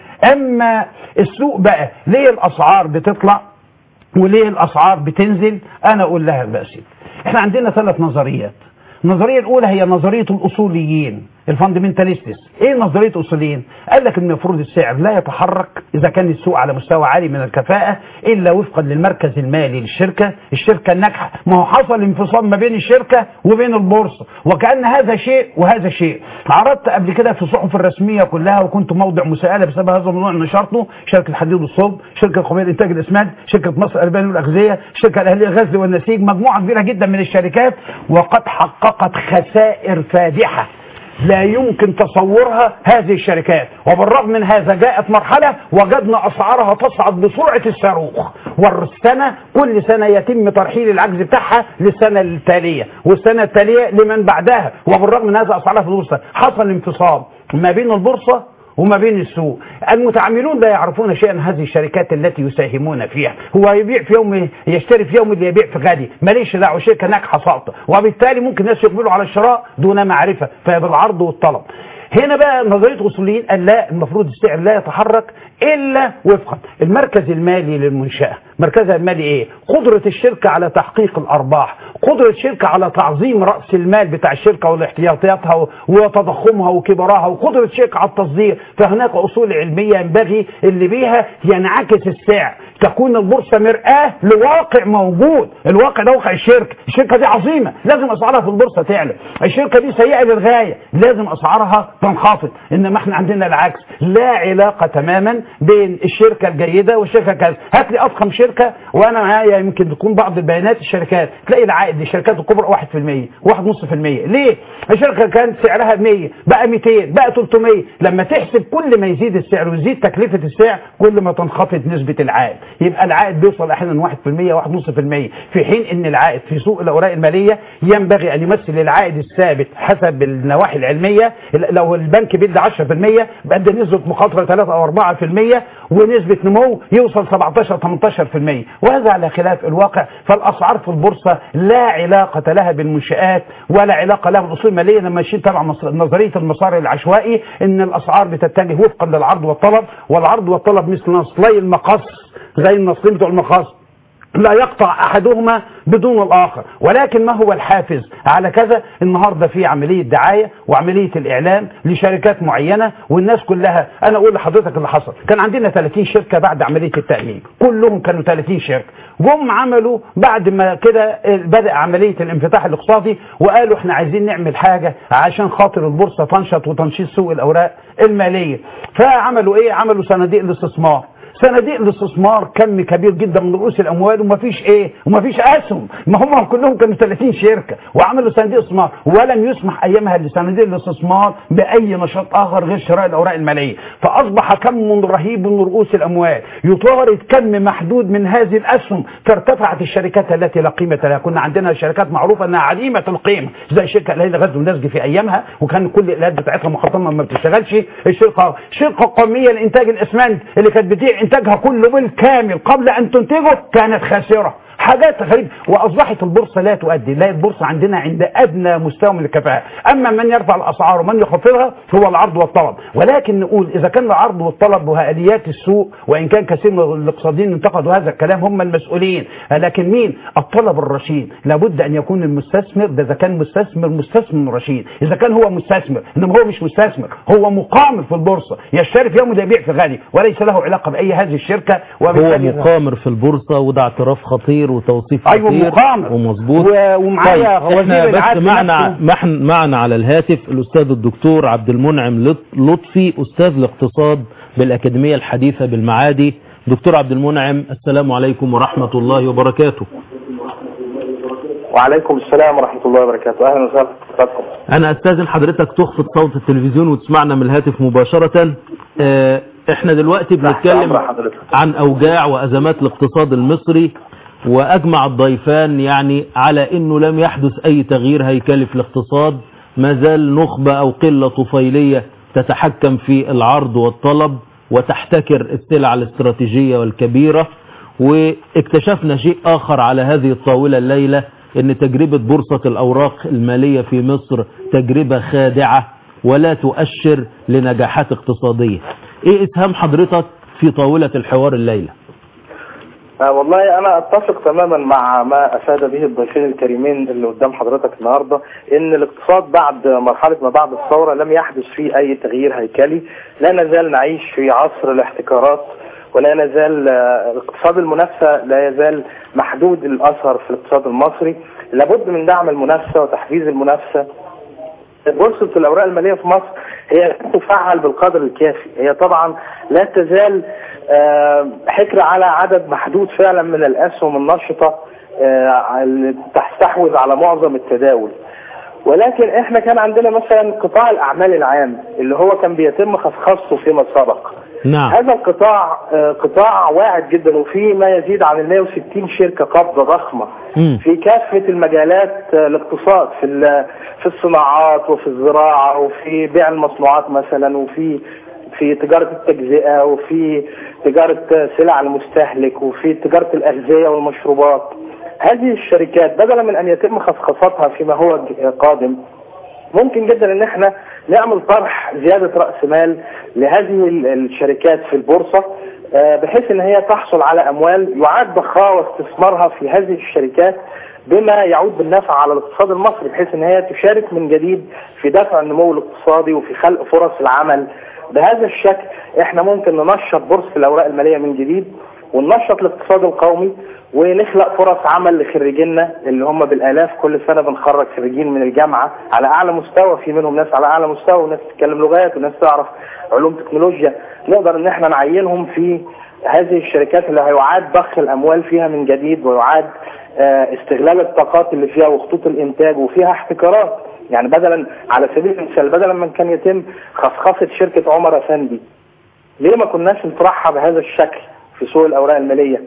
اما السوق بقى ليه الاسعار بتطلع وليه الاسعار بتنزل انا اقول لها بس احنا عندنا ثلاث نظريات النظريه الاولى هي نظريه الاصوليين الفاندمنتاليستس ايه نظريه الاصوليين قال لك ان المفروض السعر لا يتحرك اذا كان السوق على مستوى عالي من الكفاءه الا وفقا للمركز المالي للشركه الشركه الناجحه ما هو حصل انفصام ما بين الشركه وبين البورصه وكان هذا شيء وهذا شيء عرضت قبل كده في الصحف الرسميه كلها وكنت موضع مساءله بسبب هذا الموضوع نشرته شركه الحديد والصلب شركه قوميه لانتاج الاسمنت شركه مصر الالبان والاغذيه الشركه الاهليه للغزل والنسيج مجموعه كبيره جدا من الشركات وقد حققت خسائر فادحه لا يمكن تصورها هذه الشركات وبالرغم من هذا جاءت مرحلة وجدنا أسعارها تصعد بسرعة الصاروخ والسنة كل سنة يتم ترحيل العجز بتاعها للسنة التالية والسنة التالية لمن بعدها وبالرغم من هذا أسعارها في البورصة حصل انفصام ما بين البورصة وما بين السوق المتعاملون لا يعرفون شيئا هذه الشركات التي يساهمون فيها هو يبيع في يوم يشتري في يوم اللي يبيع في غدي ماليش دعوه شركه ناجحه ساقطه وبالتالي ممكن الناس يقبلوا على الشراء دون معرفه فبالعرض والطلب هنا بقى نظريه الاصوليين قال لا المفروض السعر لا يتحرك الا وفقا المركز المالي للمنشاه مركزها المالي ايه قدره الشركه على تحقيق الارباح قدره الشركه على تعظيم راس المال بتاع الشركه والاحتياطياتها وتضخمها وكبرها وقدره الشركه على التصدير فهناك اصول علميه ينبغي اللي بيها ينعكس السعر تكون البورصه مرآه لواقع موجود الواقع ده واقع الشركه الشركه دي عظيمه لازم اسعارها في البورصه تعلى الشركه دي سيئه للغايه لازم اسعارها تنخفض انما احنا عندنا العكس لا علاقه تماما بين الشركه الجيده والشركه كذا هات لي اضخم شركه وانا معايا يمكن تكون بعض البيانات الشركات تلاقي العائد للشركات الكبرى 1% 1.5% ليه الشركه كانت سعرها 100 بقى 200 بقى 300 لما تحسب كل ما يزيد السعر ويزيد تكلفه السعر كل ما تنخفض نسبه العائد يبقى العائد بيوصل احيانا 1% 1.5% في حين ان العائد في سوق الاوراق الماليه ينبغي ان يمثل العائد الثابت حسب النواحي العلميه لو البنك بيدي 10% بقد نسبه مخاطره 3 او 4% ونسبه نمو يوصل 17 18% وهذا على خلاف الواقع فالاسعار في البورصه لا علاقه لها بالمنشات ولا علاقه لها بالاصول الماليه لما ماشيين طبعا نظريه المسار العشوائي ان الاسعار بتتجه وفقا للعرض والطلب والعرض والطلب مثل نصلي المقص زي النصلين بتوع المقاص لا يقطع احدهما بدون الاخر ولكن ما هو الحافز على كذا النهارده في عمليه دعايه وعمليه الاعلام لشركات معينه والناس كلها انا اقول لحضرتك اللي حصل كان عندنا 30 شركه بعد عمليه التامين كلهم كانوا 30 شركه جم عملوا بعد ما كده بدا عمليه الانفتاح الاقتصادي وقالوا احنا عايزين نعمل حاجه عشان خاطر البورصه تنشط وتنشيط سوق الاوراق الماليه فعملوا ايه عملوا صناديق الاستثمار صناديق الاستثمار كم كبير جدا من رؤوس الاموال ومفيش ايه ومفيش اسهم ما هم كلهم كانوا 30 شركه وعملوا صناديق استثمار ولم يسمح ايامها لصناديق الاستثمار باي نشاط اخر غير شراء الاوراق الماليه فاصبح كم رهيب من رؤوس الاموال يطارد كم محدود من هذه الاسهم فارتفعت الشركات التي لا قيمه لها كنا عندنا شركات معروفه انها عديمه القيمه زي شركه ليلى غزل ونسج في ايامها وكان كل الالات بتاعتها محطمه ما بتشتغلش الشركه شركه قوميه لانتاج الاسمنت اللي كانت بتبيع انتاجها كله بالكامل قبل ان تنتجه كانت خاسره حاجات غريبة واصبحت البورصه لا تؤدي لا البورصه عندنا عند ادنى مستوى من الكفاءه اما من يرفع الاسعار ومن يخفضها هو العرض والطلب ولكن نقول اذا كان العرض والطلب وآليات السوق وان كان كثير من الاقتصاديين انتقدوا هذا الكلام هم المسؤولين لكن مين الطلب الرشيد لابد ان يكون المستثمر ده اذا كان مستثمر مستثمر رشيد اذا كان هو مستثمر انما هو مش مستثمر هو مقامر في البورصه يشتري في يوم وده يبيع في غالي وليس له علاقه باي هذه الشركه هو وبالتالي مقامر في البورصة وده اعتراف خطير وتوصيف ايوه خطير مقامر ومظبوط و- ومعايا طيب وزير احنا بس العدل معنا نفسه. معنا معنا على الهاتف الاستاذ الدكتور عبد المنعم لط- لطفي استاذ الاقتصاد بالاكاديميه الحديثه بالمعادي دكتور عبد المنعم السلام عليكم ورحمه الله وبركاته وعليكم السلام ورحمة الله وبركاته أهلا وسهلا بحضراتكم انا استاذن حضرتك تخفض صوت التلفزيون وتسمعنا من الهاتف مباشره آه، احنا دلوقتي بنتكلم أمر حضرتك. عن اوجاع وازمات الاقتصاد المصري واجمع الضيفان يعني على انه لم يحدث اي تغيير هيكلي في الاقتصاد ما زال نخبه او قله طفيليه تتحكم في العرض والطلب وتحتكر السلع الاستراتيجيه والكبيره واكتشفنا شيء اخر على هذه الطاوله الليله ان تجربه بورصه الاوراق الماليه في مصر تجربه خادعه ولا تؤشر لنجاحات اقتصاديه ايه اسهام حضرتك في طاوله الحوار الليله آه والله أنا أتفق تماما مع ما أفاد به الضيفين الكريمين اللي قدام حضرتك النهاردة إن الاقتصاد بعد مرحلة ما بعد الثورة لم يحدث فيه أي تغيير هيكلي لا نزال نعيش في عصر الاحتكارات ولا نزال آه، اقتصاد المنافسة لا يزال محدود الأثر في الاقتصاد المصري لابد من دعم المنافسة وتحفيز المنافسة بورصة الأوراق المالية في مصر هي لا تفعل بالقدر الكافي هي طبعا لا تزال آه، حكر على عدد محدود فعلا من الأسهم النشطة آه، اللي تستحوذ على معظم التداول ولكن احنا كان عندنا مثلا قطاع الأعمال العام اللي هو كان بيتم خصخصته فيما سبق نعم هذا القطاع آه، قطاع واعد جدا وفيه ما يزيد عن ال 160 شركة قابضة ضخمة مم. في كافة المجالات آه، الاقتصاد في ال- في الصناعات وفي الزراعة وفي بيع المصنوعات مثلا وفي في تجارة التجزئة وفي تجارة آه، سلع المستهلك وفي تجارة الأغذية والمشروبات هذه الشركات بدلا من أن يتم خصخصتها فيما هو ج- قادم ممكن جدا ان احنا نعمل طرح زيادة رأس مال لهذه ال- الشركات في البورصة آه، بحيث ان هي تحصل على اموال يعاد ضخها واستثمارها في هذه الشركات بما يعود بالنفع على الاقتصاد المصري بحيث ان هي تشارك من جديد في دفع النمو الاقتصادي وفي خلق فرص العمل بهذا الشكل احنا ممكن ننشط بورصة الاوراق المالية من جديد وننشط الاقتصاد القومي ونخلق فرص عمل لخريجينا اللي هم بالالاف كل سنه بنخرج خريجين من الجامعه على اعلى مستوى في منهم ناس على اعلى مستوى وناس تتكلم لغات وناس تعرف علوم تكنولوجيا نقدر ان احنا نعينهم في هذه الشركات اللي هيعاد ضخ الاموال فيها من جديد ويعاد آه، استغلال الطاقات اللي فيها وخطوط الانتاج وفيها احتكارات يعني بدلا على سبيل المثال بدلا من كان يتم خصخصه شركه عمر افندي ليه ما كناش نطرحها بهذا الشكل في سوق الاوراق الماليه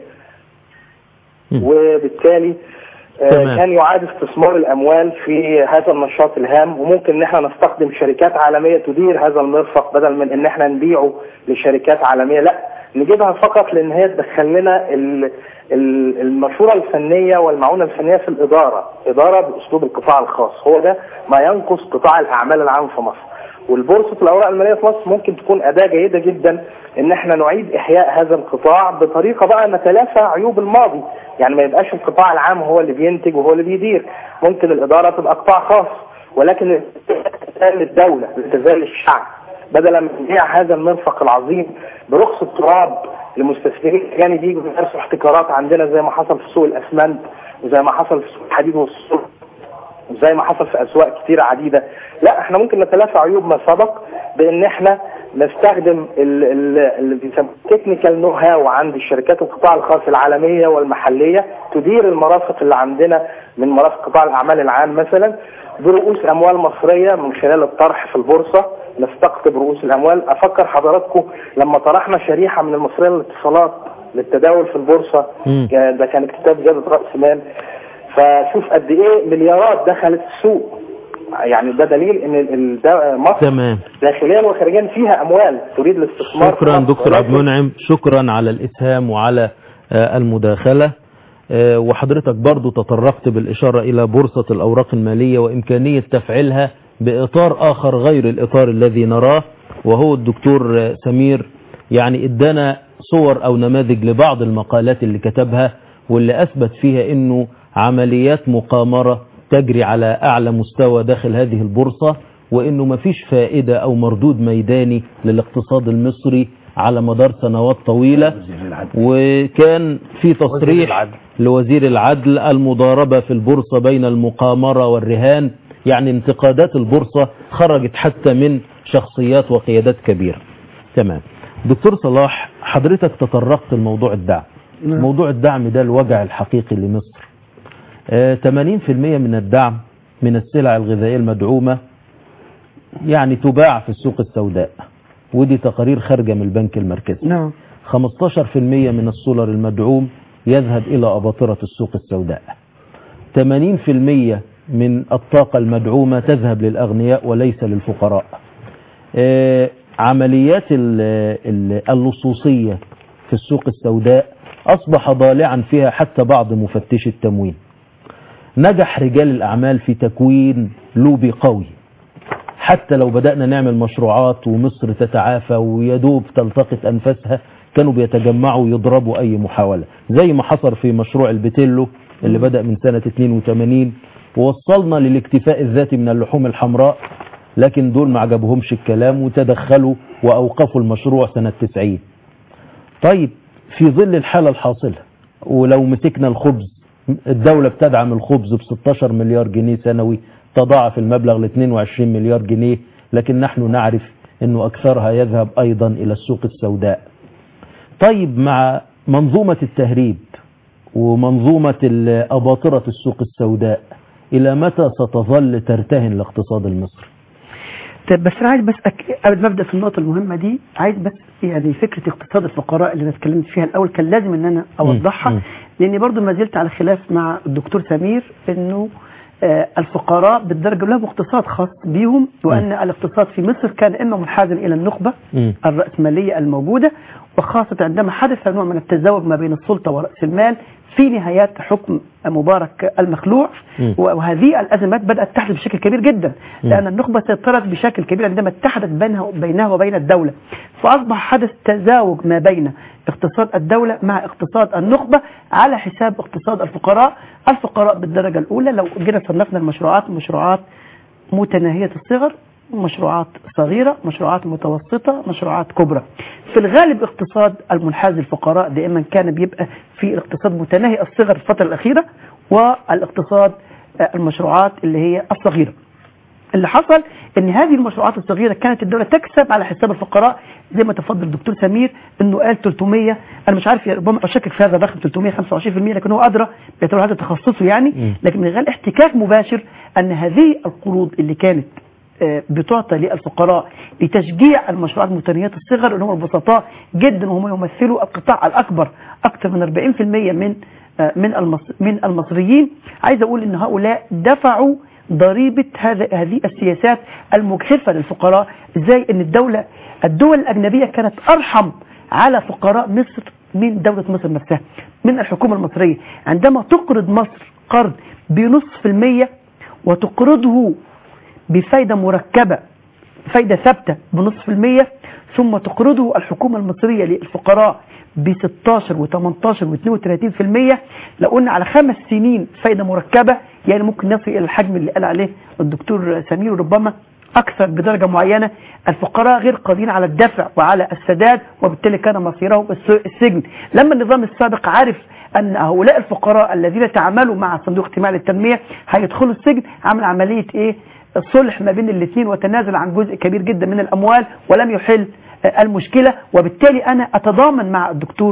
مم. وبالتالي آه، تمام. كان يعاد استثمار الاموال في هذا النشاط الهام وممكن ان احنا نستخدم شركات عالميه تدير هذا المرفق بدل من ان احنا نبيعه لشركات عالميه لا نجيبها فقط لان هي تدخل لنا ال- ال- المشوره الفنيه والمعونه الفنيه في الاداره اداره باسلوب القطاع الخاص هو ده ما ينقص قطاع الاعمال العام في مصر والبورصة الأوراق المالية في مصر ممكن تكون أداة جيدة جدا إن إحنا نعيد إحياء هذا القطاع بطريقة بقى نتلافى عيوب الماضي، يعني ما يبقاش القطاع العام هو اللي بينتج وهو اللي بيدير، ممكن الإدارة تبقى قطاع خاص، ولكن الالتزام للدولة، الالتزام للشعب، بدلا من بيع هذا المرفق العظيم برخص التراب لمستثمرين يعني بيجوا يمارسوا احتكارات عندنا زي ما حصل في سوق الأسمنت وزي ما حصل في سوق الحديد والصلب زي ما حصل في اسواق كتير عديده لا احنا ممكن نتلافى عيوب ما سبق بان احنا نستخدم ال- ال- اللي بيسموه تكنيكال نو هاو عند الشركات القطاع الخاص العالميه والمحليه تدير المرافق اللي عندنا من مرافق قطاع الاعمال العام مثلا برؤوس اموال مصريه من خلال الطرح في البورصه نستقطب رؤوس الاموال افكر حضراتكم لما طرحنا شريحه من المصريه للاتصالات للتداول في البورصه مم. كان- ده كان اكتساب زياده راس مال فشوف قد ايه مليارات دخلت السوق يعني ده دليل ان ال- ال- ده مصر تمام داخليا وخارجيا فيها اموال تريد الاستثمار في شكرا مصر، دكتور عبد ولكن المنعم شكرا على الإسهام وعلى آه، المداخلة آه، وحضرتك برضو تطرقت بالإشارة إلى بورصة الأوراق المالية وإمكانية تفعيلها بإطار آخر غير الإطار الذي نراه وهو الدكتور آه، سمير يعني ادانا صور أو نماذج لبعض المقالات اللي كتبها واللي أثبت فيها أنه عمليات مقامرة تجري على أعلى مستوى داخل هذه البورصة وأنه مفيش فائدة أو مردود ميداني للاقتصاد المصري على مدار سنوات طويلة وكان في تصريح العدل. لوزير العدل المضاربة في البورصة بين المقامرة والرهان يعني انتقادات البورصة خرجت حتى من شخصيات وقيادات كبيرة تمام دكتور صلاح حضرتك تطرقت لموضوع الدعم موضوع الدعم ده الوجع الحقيقي لمصر آه، 80% من الدعم من السلع الغذائية المدعومة يعني تباع في السوق السوداء ودي تقارير خارجة من البنك المركزي نعم 15% من السولر المدعوم يذهب إلى أباطرة السوق السوداء 80% من الطاقة المدعومة تذهب للأغنياء وليس للفقراء آه، عمليات ال- ال- اللصوصية في السوق السوداء أصبح ضالعا فيها حتى بعض مفتشي التموين نجح رجال الأعمال في تكوين لوبي قوي حتى لو بدأنا نعمل مشروعات ومصر تتعافى ويدوب تلتقط أنفاسها كانوا بيتجمعوا يضربوا أي محاولة زي ما حصل في مشروع البتيلو اللي بدأ من سنة 82 ووصلنا للاكتفاء الذاتي من اللحوم الحمراء لكن دول ما عجبهمش الكلام وتدخلوا وأوقفوا المشروع سنة 90 طيب في ظل الحالة الحاصلة ولو مسكنا الخبز الدولة بتدعم الخبز ب 16 مليار جنيه سنوي تضاعف المبلغ ل 22 مليار جنيه لكن نحن نعرف أنه أكثرها يذهب أيضا إلى السوق السوداء طيب مع منظومة التهريب ومنظومة ال- أباطرة السوق السوداء إلى متى ستظل ترتهن الاقتصاد المصري طيب بس انا عايز بس أك... قبل ما ابدا في النقطه المهمه دي عايز بس يعني فكره اقتصاد الفقراء اللي انا اتكلمت فيها الاول كان لازم ان انا اوضحها مم. لاني برضو ما زلت على خلاف مع الدكتور سمير انه آه، الفقراء بالدرجه لهم اقتصاد خاص بيهم وان الاقتصاد في مصر كان اما منحازا الى النخبه مم. الراسماليه الموجوده وخاصه عندما حدث نوع من التزاوج ما بين السلطه وراس المال في نهايات حكم مبارك المخلوع مم. وهذه الازمات بدات تحدث بشكل كبير جدا لان النخبه سيطرت بشكل كبير عندما اتحدت بينها بينها وبين الدوله فاصبح حدث تزاوج ما بين اقتصاد الدوله مع اقتصاد النخبه على حساب اقتصاد الفقراء الفقراء بالدرجه الاولى لو جينا صنفنا المشروعات مشروعات متناهيه الصغر مشروعات صغيرة مشروعات متوسطة مشروعات كبرى في الغالب اقتصاد المنحاز الفقراء دائما كان بيبقى في الاقتصاد متناهي الصغر في الفترة الأخيرة والاقتصاد آه، المشروعات اللي هي الصغيرة اللي حصل ان هذه المشروعات الصغيره كانت الدوله تكسب على حساب الفقراء زي ما تفضل الدكتور سمير انه قال 300 انا مش عارف ربما اشكك في هذا الرقم 325% لكن هو ادرى بيعتبر هذا تخصصه يعني لكن من غير احتكاك مباشر ان هذه القروض اللي كانت آه، بتعطى للفقراء لتشجيع المشروعات متناهيه الصغر اللي هم البسطاء جدا وهم يمثلوا القطاع الاكبر اكثر من 40% من آه، من المص- من المصريين عايز اقول ان هؤلاء دفعوا ضريبة هذا هذه السياسات المجحفة للفقراء ازاي ان الدولة الدول الأجنبية كانت أرحم على فقراء مصر من دولة مصر نفسها من الحكومة المصرية عندما تقرض مصر قرض بنصف المية وتقرضه بفايدة مركبة فايدة ثابتة بنصف المية ثم تقرضه الحكومة المصرية للفقراء ب 16 و18 و32% لو قلنا على خمس سنين فايدة مركبة يعني ممكن نصل إلى الحجم اللي قال عليه الدكتور سمير وربما أكثر بدرجة معينة الفقراء غير قادرين على الدفع وعلى السداد وبالتالي كان مصيرهم الس- السجن لما النظام السابق عرف أن هؤلاء الفقراء الذين تعاملوا مع صندوق اجتماعي للتنمية هيدخلوا السجن عمل عملية إيه صلح ما بين الاثنين وتنازل عن جزء كبير جدا من الاموال ولم يحل آه، المشكله وبالتالي انا اتضامن مع الدكتور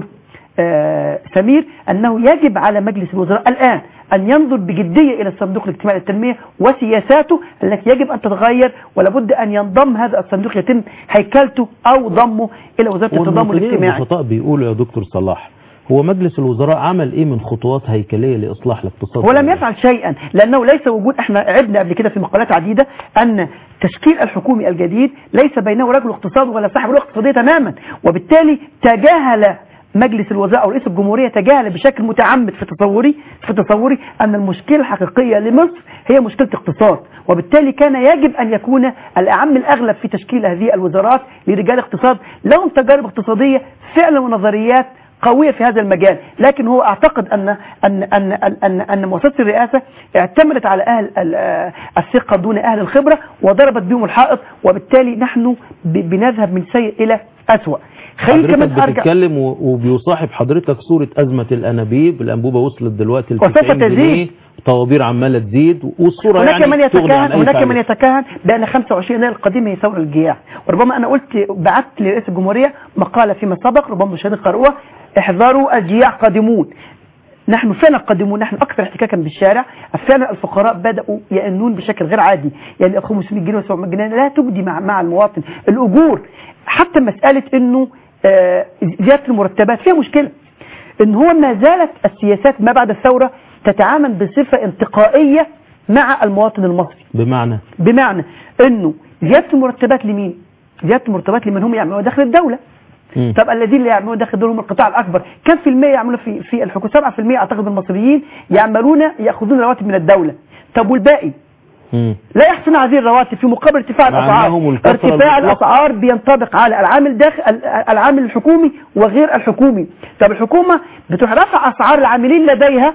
آه، سمير أنه يجب على مجلس الوزراء الآن أن ينظر بجدية إلى الصندوق الاجتماعي للتنمية وسياساته التي يجب أن تتغير ولابد أن ينضم هذا الصندوق يتم هيكلته أو ضمه إلى وزارة التضامن والمواطنين الاجتماعي البسطاء بيقولوا يا دكتور صلاح هو مجلس الوزراء عمل ايه من خطوات هيكليه لاصلاح الاقتصاد هو لم يفعل شيئا لأنه ليس وجود احنا عبنا قبل كده في مقالات عديدة أن تشكيل الحكومي الجديد ليس بينه رجل اقتصاد ولا صاحب رؤية اقتصادية تماما وبالتالي تجاهل مجلس الوزراء او رئيس الجمهوريه تجاهل بشكل متعمد في تصوري في تصوري ان المشكله الحقيقيه لمصر هي مشكله اقتصاد وبالتالي كان يجب ان يكون الاعم الاغلب في تشكيل هذه الوزارات لرجال اقتصاد لهم تجارب اقتصاديه فعلا ونظريات قوية في هذا المجال لكن هو اعتقد ان ان ان ان, أن مؤسسة الرئاسة اعتمدت على اهل ال- آه، الثقة دون اهل الخبرة وضربت بهم الحائط وبالتالي نحن ب- بنذهب من سيء الى اسوأ خليني حضرتك كمان ارجع بتتكلم و- وبيصاحب حضرتك صورة أزمة الأنابيب الأنبوبة وصلت دلوقتي ل وسوف 90 جنيه تزيد. طوابير عمالة تزيد والصورة هناك يعني من تغني عن يتكهن أي هناك تعليق. من يتكهن بان 25 يناير القديم هي ثوره الجياع وربما انا قلت بعثت لرئيس الجمهوريه مقاله فيما سبق ربما المشاهدين قرأوها احذروا الجياع قادمون نحن فعلا قادمون نحن اكثر احتكاكا بالشارع فعلا الفقراء بداوا يأنون بشكل غير عادي يعني 500 جنيه و700 جنيه لا تجدي مع مع المواطن الاجور حتى مساله انه آه، زياده المرتبات فيها مشكله ان هو ما زالت السياسات ما بعد الثوره تتعامل بصفه انتقائيه مع المواطن المصري بمعنى بمعنى انه زياده المرتبات لمين زياده المرتبات لمن هم يعملون داخل الدوله مم. طب الذين لا يعملون داخل الدوله هم القطاع الاكبر كم في المية يعملون في في الحكومه 7% اعتقد من المصريين يعملون ياخذون رواتب من الدوله طب والباقي مم. لا يحصل هذه الرواتب في مقابل ارتفاع مع الاسعار أنهم الكثرة ارتفاع المطلقة. الاسعار بينطبق على العامل داخل ال- العامل الحكومي وغير الحكومي طب الحكومه بتروح رفع اسعار العاملين لديها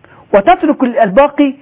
وتترك ال- الباقي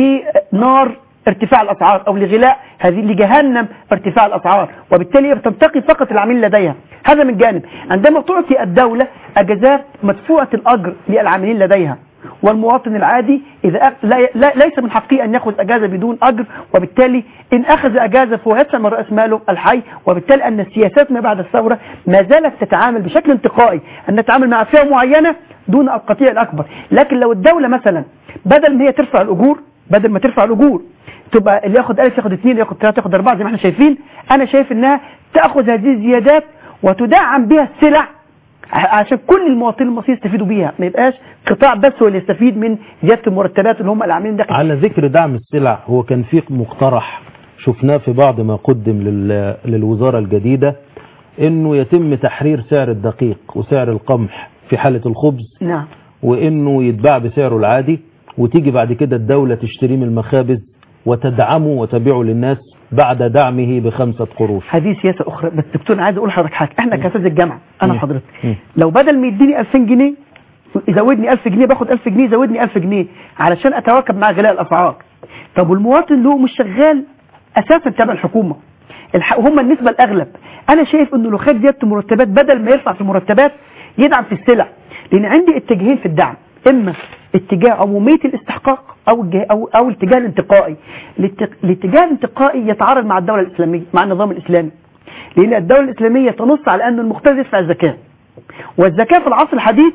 لنار ارتفاع الاسعار او لغلاء هذه لجهنم ارتفاع الاسعار وبالتالي هي بتنتقي فقط العاملين لديها هذا من جانب عندما تعطي الدوله اجازات مدفوعه الاجر للعاملين لديها والمواطن العادي إذا أخ... لا... لا... ليس من حقه أن يأخذ أجازة بدون أجر وبالتالي إن أخذ أجازة فهو يدفع من رأس ماله الحي وبالتالي أن السياسات ما بعد الثورة ما زالت تتعامل بشكل انتقائي أن نتعامل مع فئة معينة دون القطيع الأكبر لكن لو الدولة مثلا بدل ما هي ترفع الأجور بدل ما ترفع الأجور تبقى اللي ياخد ألف ياخد اثنين ياخد ثلاثة ياخد أربعة زي ما احنا شايفين أنا شايف إنها تأخذ هذه الزيادات وتدعم بها السلع عشان كل المواطنين المصريين يستفيدوا بيها ما يبقاش قطاع بس هو اللي يستفيد من زياده المرتبات اللي هم العاملين داخل على ذكر دعم السلع هو كان في مقترح شفناه في بعض ما قدم لل- للوزارة الجديدة انه يتم تحرير سعر الدقيق وسعر القمح في حالة الخبز نعم وانه يتباع بسعره العادي وتيجي بعد كده الدولة تشتريه من المخابز وتدعمه وتبيعه للناس بعد دعمه بخمسة قروش هذه سياسه اخرى بس دكتور انا عايز اقول لحضرتك حاجه احنا كاساتذه الجامعه انا مم. وحضرتك مم. لو بدل ما يديني 2000 جنيه يزودني 1000 جنيه باخد 1000 جنيه يزودني 1000 جنيه علشان اتواكب مع غلاء الاسعار طب والمواطن اللي هو مش شغال اساسا تبع الحكومه الح... هم النسبه الاغلب انا شايف انه لو خد زياده المرتبات بدل ما يرفع في المرتبات يدعم في السلع لان عندي اتجاهين في الدعم اما اتجاه عموميه الاستحقاق او الجه... او او الاتجاه الانتقائي الات- الاتجاه الانتقائي يتعارض مع الدوله الاسلاميه مع النظام الاسلامي لان الدوله الاسلاميه تنص على ان المقتدر يدفع الزكاه والزكاه في العصر الحديث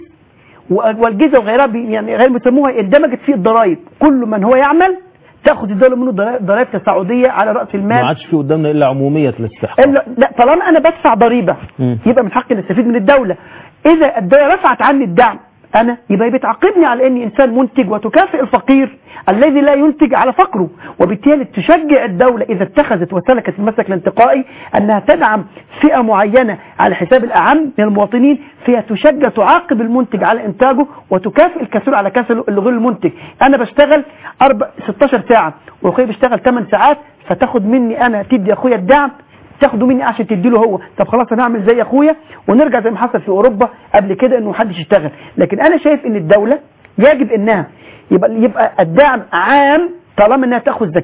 والجزء وغيرها بي- يعني غير بيسموها اندمجت فيه الضرائب كل من هو يعمل تاخذ الدوله منه ضرائب ضرائب تصاعديه على راس ما المال عادش في قدامنا الا عمومية الاستحقاق إلا لا طالما انا بدفع ضريبه مم. يبقى من حقي ان استفيد من الدوله اذا الدوله رفعت عني الدعم انا يبقى بتعاقبني على اني انسان منتج وتكافئ الفقير الذي لا ينتج على فقره وبالتالي تشجع الدوله اذا اتخذت وسلكت المسلك الانتقائي انها تدعم فئه معينه على حساب الاعم من المواطنين فيها تشجع تعاقب المنتج على انتاجه وتكافئ الكسول على كسل اللي غير المنتج انا بشتغل أربع 16 ساعه واخويا بيشتغل 8 ساعات فتاخد مني انا تدي اخويا الدعم تاخده مني عشان تديله هو طب خلاص انا هعمل زي اخويا ونرجع زي ما حصل في اوروبا قبل كده انه محدش يشتغل لكن انا شايف ان الدوله يجب انها يبقى يبقى الدعم عام طالما انها تاخذ زكاه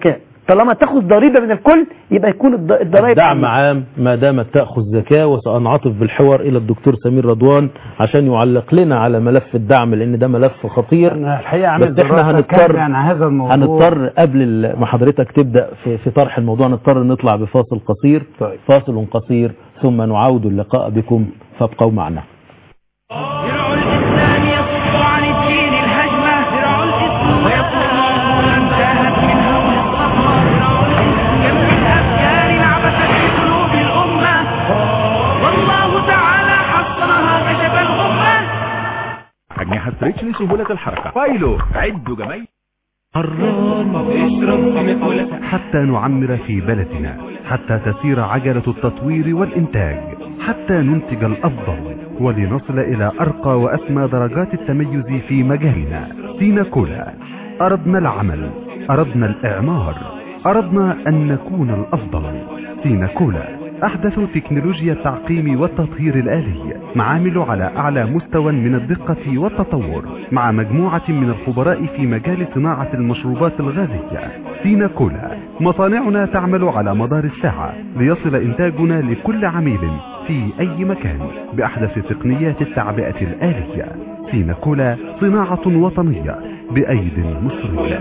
طالما تاخذ ضريبه من الكل يبقى يكون الض- الضرائب دعم عام ما دامت تأخذ زكاة وسأنعطف بالحوار إلى الدكتور سمير رضوان عشان يعلق لنا على ملف الدعم لأن ده ملف خطير أنا الحقيقة عامل بس احنا دراسة هنضطر كاملة عن هذا الموضوع هنضطر قبل ال- ما حضرتك تبدأ في, في طرح الموضوع نضطر نطلع بفاصل قصير طيب. فاصل قصير ثم نعود اللقاء بكم فابقوا معنا درع الإسلام يصد عن الدين الهجمة درع الإسلام ويطلب عقولا انتهت من هول الصخرة كم من أفكار عبثت في قلوب الأمة والله تعالى حصنها كشف الغمة أجنحة ستريتش لسهولة الحركة فايلو عدوا جميل قرار اشرب حتى نعمر في بلدنا حتى تسير عجلة التطوير والإنتاج حتى ننتج الأفضل ولنصل إلى أرقى وأسمى درجات التميز في مجالنا سينا كولا أردنا العمل أردنا الإعمار أردنا أن نكون الأفضل سينا كولا أحدث تكنولوجيا التعقيم والتطهير الآلي معامل على أعلى مستوى من الدقة والتطور مع مجموعة من الخبراء في مجال صناعة المشروبات الغازية سينا كولا مصانعنا تعمل على مدار الساعة ليصل إنتاجنا لكل عميل في أي مكان بأحدث تقنيات التعبئة الآلية سينا كولا صناعة وطنية بأيد مصرية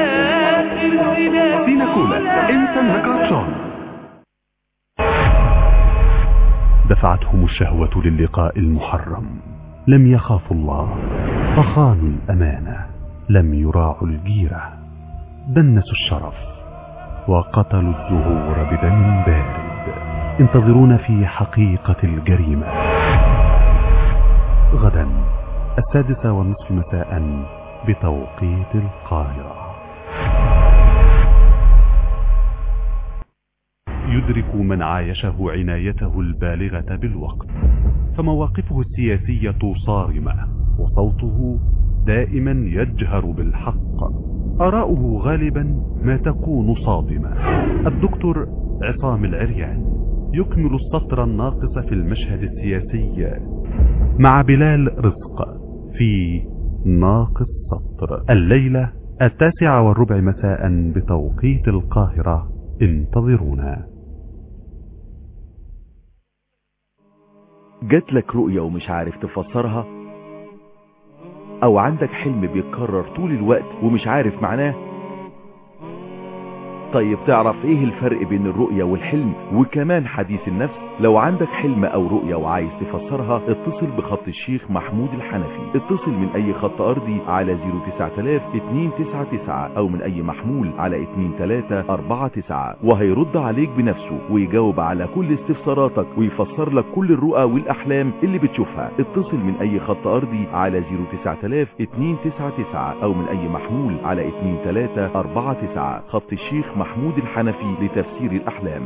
سينا كولا انت انك عطشان دفعتهم الشهوة للقاء المحرم لم يخافوا الله فخانوا الأمانة لم يراعوا الجيرة دنسوا الشرف وقتلوا الزهور بدم بارد انتظرونا في حقيقة الجريمة غدا السادسة والنصف مساء بتوقيت القاهرة يدرك من عايشه عنايته البالغة بالوقت فمواقفه السياسية صارمة وصوته دائما يجهر بالحق آراؤه غالبا ما تكون صادمة الدكتور عصام العريان يكمل السطر الناقص في المشهد السياسي مع بلال رزق في ناقص سطر الليلة التاسعة والربع مساء بتوقيت القاهرة انتظرونا جات لك رؤية ومش عارف تفسرها او عندك حلم بيتكرر طول الوقت ومش عارف معناه طيب تعرف ايه الفرق بين الرؤية والحلم وكمان حديث النفس لو عندك حلم او رؤية وعايز تفسرها اتصل بخط الشيخ محمود الحنفي اتصل من اي خط ارضي على 09000 299 او من اي محمول على 2349 وهيرد عليك بنفسه ويجاوب على كل استفساراتك ويفسر لك كل الرؤى والاحلام اللي بتشوفها اتصل من اي خط ارضي على 09000 299 او من اي محمول على 2349 خط الشيخ محمود الحنفي لتفسير الاحلام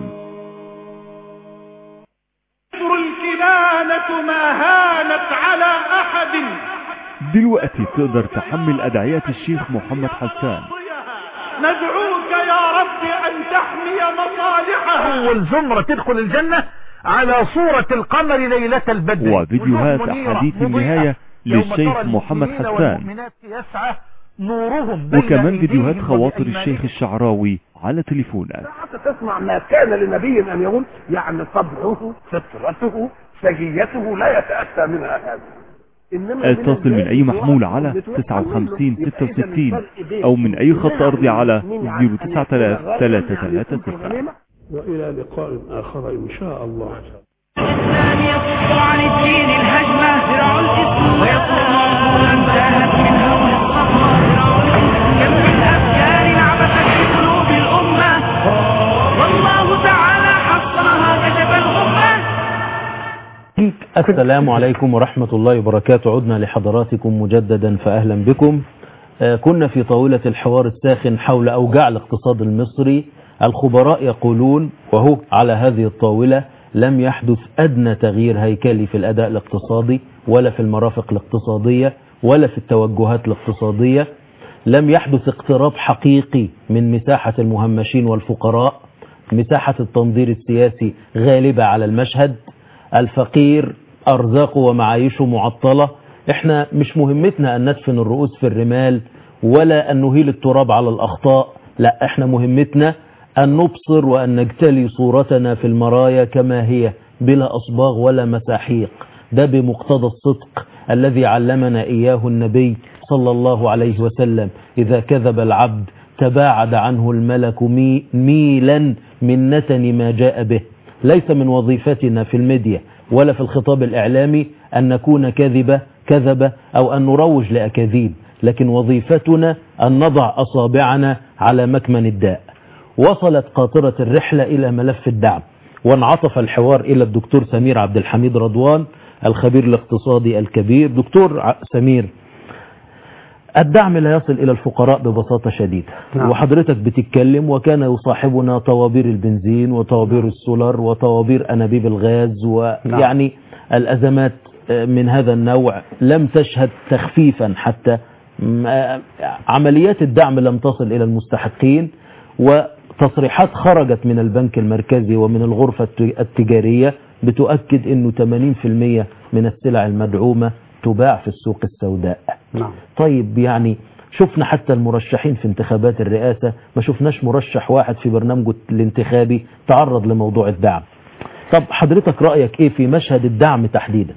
كسر الكنانة ما هانت على أحد دلوقتي تقدر تحمل ادعيات الشيخ محمد حسان ندعوك يا رب أن تحمي مصالحها أول زمرة تدخل الجنة على صورة القمر ليلة البدر وفيديوهات وجوه منيرة أحاديث مضيئة. النهاية يوم للشيخ ترى محمد المؤمنين حسان. والمؤمنات يسعى نورهم بين وكمان فيديوهات أيديهم خواطر وبأيمانهم. الشيخ الشعراوي على تليفونك حتى تسمع ما كان لنبي ان يقول يعني طبعه فطرته سجيته لا يتأتى منها هذا إنما اتصل من اي محمول على 59 66 او من اي خط ارضي على 09000 336 والى لقاء اخر ان شاء الله الإسلام يصد عن الدين الهجمة درع الإسلام ويطلب عقولا انتهت من هول الصخرة درع الإسلام كم من أفكار عبثت في قلوب الأمة والله تعالى حصنها كشف الغمة السلام عليكم ورحمة الله وبركاته عدنا لحضراتكم مجددا فأهلا بكم آه، كنا في طاولة الحوار الساخن حول أوجاع الاقتصاد المصري الخبراء يقولون وهو على هذه الطاولة لم يحدث أدنى تغيير هيكلي في الأداء الاقتصادي ولا في المرافق الاقتصادية ولا في التوجهات الاقتصادية لم يحدث اقتراب حقيقي من مساحة المهمشين والفقراء مساحة التنظير السياسي غالبة على المشهد الفقير أرزاقه ومعايشه معطلة احنا مش مهمتنا أن ندفن الرؤوس في الرمال ولا أن نهيل التراب على الأخطاء لا احنا مهمتنا أن نبصر وأن نجتلي صورتنا في المرايا كما هي بلا أصباغ ولا مساحيق ده بمقتضى الصدق الذي علمنا إياه النبي صلى الله عليه وسلم إذا كذب العبد تباعد عنه الملك مي ميلا من نتن ما جاء به ليس من وظيفتنا في الميديا ولا في الخطاب الإعلامي أن نكون كذبة كذبة أو أن نروج لأكاذيب لكن وظيفتنا أن نضع أصابعنا على مكمن الداء وصلت قاطرة الرحلة إلى ملف الدعم وانعطف الحوار إلى الدكتور سمير عبد الحميد رضوان الخبير الاقتصادي الكبير دكتور ع- سمير الدعم لا يصل إلى الفقراء ببساطة شديدة نعم. وحضرتك بتتكلم وكان يصاحبنا طوابير البنزين وطوابير السولر وطوابير أنابيب الغاز ويعني الأزمات آه، من هذا النوع لم تشهد تخفيفا حتى م- آه، عمليات الدعم لم تصل إلى المستحقين وتصريحات خرجت من البنك المركزي ومن الغرفة الت- التجارية بتؤكد أنه 80% من السلع المدعومة تباع في السوق السوداء نعم طيب يعني شفنا حتى المرشحين في انتخابات الرئاسة ما شفناش مرشح واحد في برنامجه الانتخابي تعرض لموضوع الدعم طب حضرتك رأيك ايه في مشهد الدعم تحديدا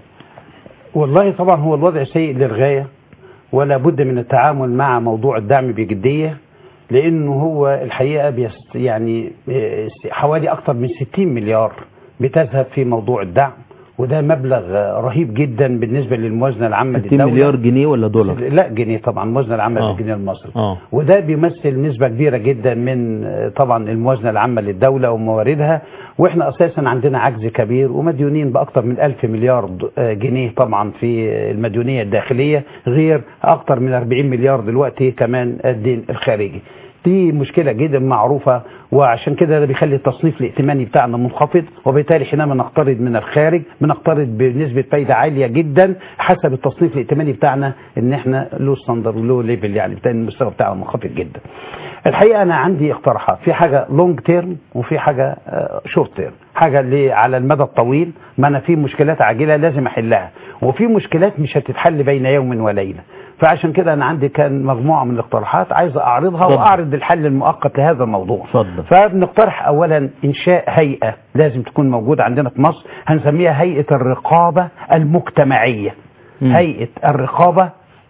والله طبعا هو الوضع سيء للغاية ولا بد من التعامل مع موضوع الدعم بجدية لأنه هو الحقيقة بيست يعني آه، حوالي أكثر من 60 مليار بتذهب في موضوع الدعم وده مبلغ آه، رهيب جدا بالنسبة للموازنة العامة 60 للدولة مليار جنيه ولا دولار لا جنيه طبعا الموازنة العامة آه. للجنيه المصري اه وده بيمثل نسبة كبيرة جدا من آه، طبعا الموازنة العامة للدولة ومواردها واحنا اساسا عندنا عجز كبير ومديونين باكثر من ألف مليار د- آه، جنيه طبعا في المديونية الداخلية غير اكثر من 40 مليار دلوقتي كمان الدين الخارجي دي مشكلة جدا معروفة وعشان كده ده بيخلي التصنيف الائتماني بتاعنا منخفض وبالتالي حينما نقترض من الخارج بنقترض بنسبة فايدة عالية جدا حسب التصنيف الائتماني بتاعنا ان احنا له ستاندر ولو ليفل يعني بتاع المستوى بتاعه منخفض جدا. الحقيقة انا عندي اقتراحات في حاجة لونج تيرم وفي حاجة شورت تيرم حاجة اللي على المدى الطويل ما انا في مشكلات عاجلة لازم احلها وفي مشكلات مش هتتحل بين يوم وليلة فعشان كده انا عندي كان مجموعه من الاقتراحات عايز اعرضها اتفضل. واعرض الحل المؤقت لهذا الموضوع اتفضل. فبنقترح اولا انشاء هيئه لازم تكون موجوده عندنا في مصر هنسميها هيئه الرقابه المجتمعيه مم. هيئه الرقابه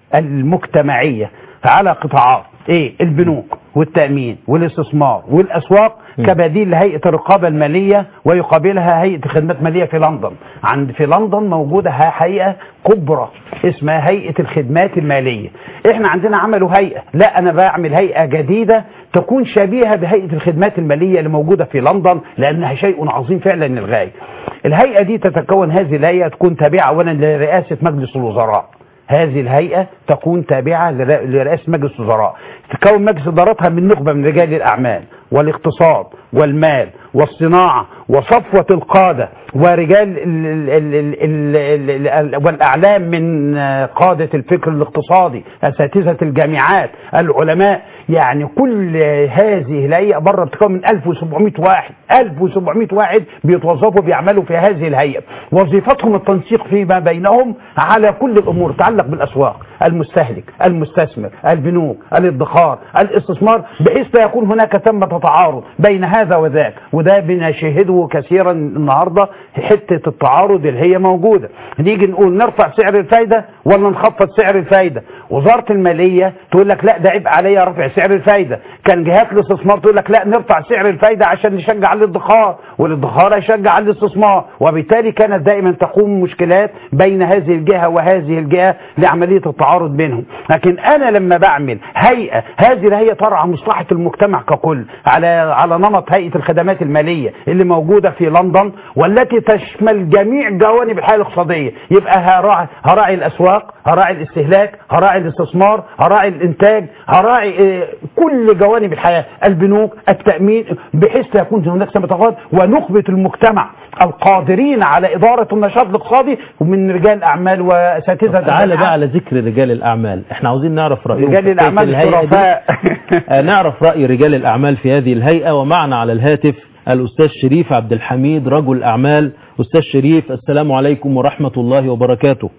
المجتمعيه على قطاعات ايه البنوك والتامين والاستثمار والاسواق مم. كبديل لهيئه الرقابه الماليه ويقابلها هيئه خدمات ماليه في لندن عند في لندن موجوده حقيقه كبرى اسمها هيئه الخدمات الماليه احنا عندنا عملوا هيئه لا انا بعمل هيئه جديده تكون شبيهه بهيئه الخدمات الماليه اللي موجوده في لندن لانها شيء عظيم فعلا للغايه الهيئه دي تتكون هذه الهيئه تكون تابعه اولا لرئاسه مجلس الوزراء هذه الهيئة تكون تابعة لر- لرئاسة مجلس الوزراء تكون مجلس إدارتها من نخبة من رجال الأعمال والاقتصاد والمال والصناعة وصفوة القادة ورجال ال ال ال ال ال ال ال والأعلام من آه، قادة الفكر الاقتصادي أساتذة الجامعات العلماء يعني كل هذه الهيئة بره بتكون من 1700 واحد 1700 واحد بيتوظفوا بيعملوا في هذه الهيئة وظيفتهم التنسيق فيما بينهم على كل الأمور تتعلق بالأسواق المستهلك المستثمر البنوك الادخار الاستثمار بحيث لا يكون هناك ثمة تعارض بين هذا وذاك وده بنشاهده كثيرا النهاردة حتة التعارض اللي هي موجودة نيجي نقول نرفع سعر الفايدة ولا نخفض سعر الفايدة وزارة المالية تقول لك لا ده عيب عليا رفع سعر الفايدة كان جهات الاستثمار تقول لك لا نرفع سعر الفايدة عشان نشجع الادخار والادخار يشجع الاستثمار وبالتالي كانت دائما تقوم مشكلات بين هذه الجهة وهذه الجهة لعملية التعارض بينهم لكن انا لما بعمل هيئة هذه الهيئة ترعى مصلحة المجتمع ككل على على نمط هيئة الخدمات المالية اللي موجودة في لندن والتي تشمل جميع جوانب الحياة الاقتصادية يبقى هراعي هراعي الاسواق هراعي الاستهلاك هراعي الاستثمار هراعي الانتاج هراعي آه، كل جوانب الحياة البنوك التأمين بحيث لا يكون هناك ثمة ونخبة المجتمع القادرين على إدارة النشاط الاقتصادي من رجال أعمال وأساتذة تعالى الجامعات. بقى على ذكر رجال الأعمال احنا عاوزين نعرف رأيهم رجال في الأعمال الهيئة دي. الشرفاء آه، نعرف رأي رجال الأعمال في هذه الهيئة ومعنا على الهاتف الأستاذ شريف عبد الحميد رجل أعمال أستاذ شريف السلام عليكم ورحمة الله وبركاته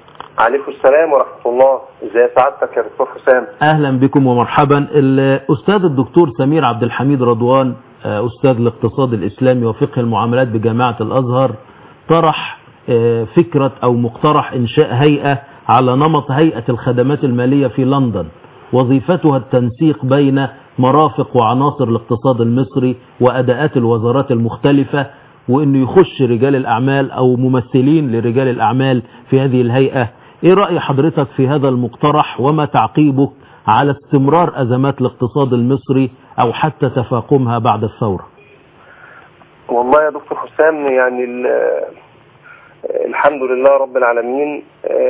عليكم السلام ورحمة الله ازي سعادتك يا دكتور حسام أهلا بكم ومرحبا الأستاذ الدكتور سمير عبد الحميد رضوان آه، أستاذ الاقتصاد الإسلامي وفقه المعاملات بجامعة الأزهر طرح آه، فكرة أو مقترح إنشاء هيئة على نمط هيئة الخدمات المالية في لندن وظيفتها التنسيق بين مرافق وعناصر الاقتصاد المصري وأداءات الوزارات المختلفة وأنه يخش رجال الأعمال أو ممثلين لرجال الأعمال في هذه الهيئة إيه رأي حضرتك في هذا المقترح وما تعقيبك على استمرار أزمات الاقتصاد المصري أو حتى تفاقمها بعد الثورة والله يا دكتور حسام يعني ال- الحمد لله رب العالمين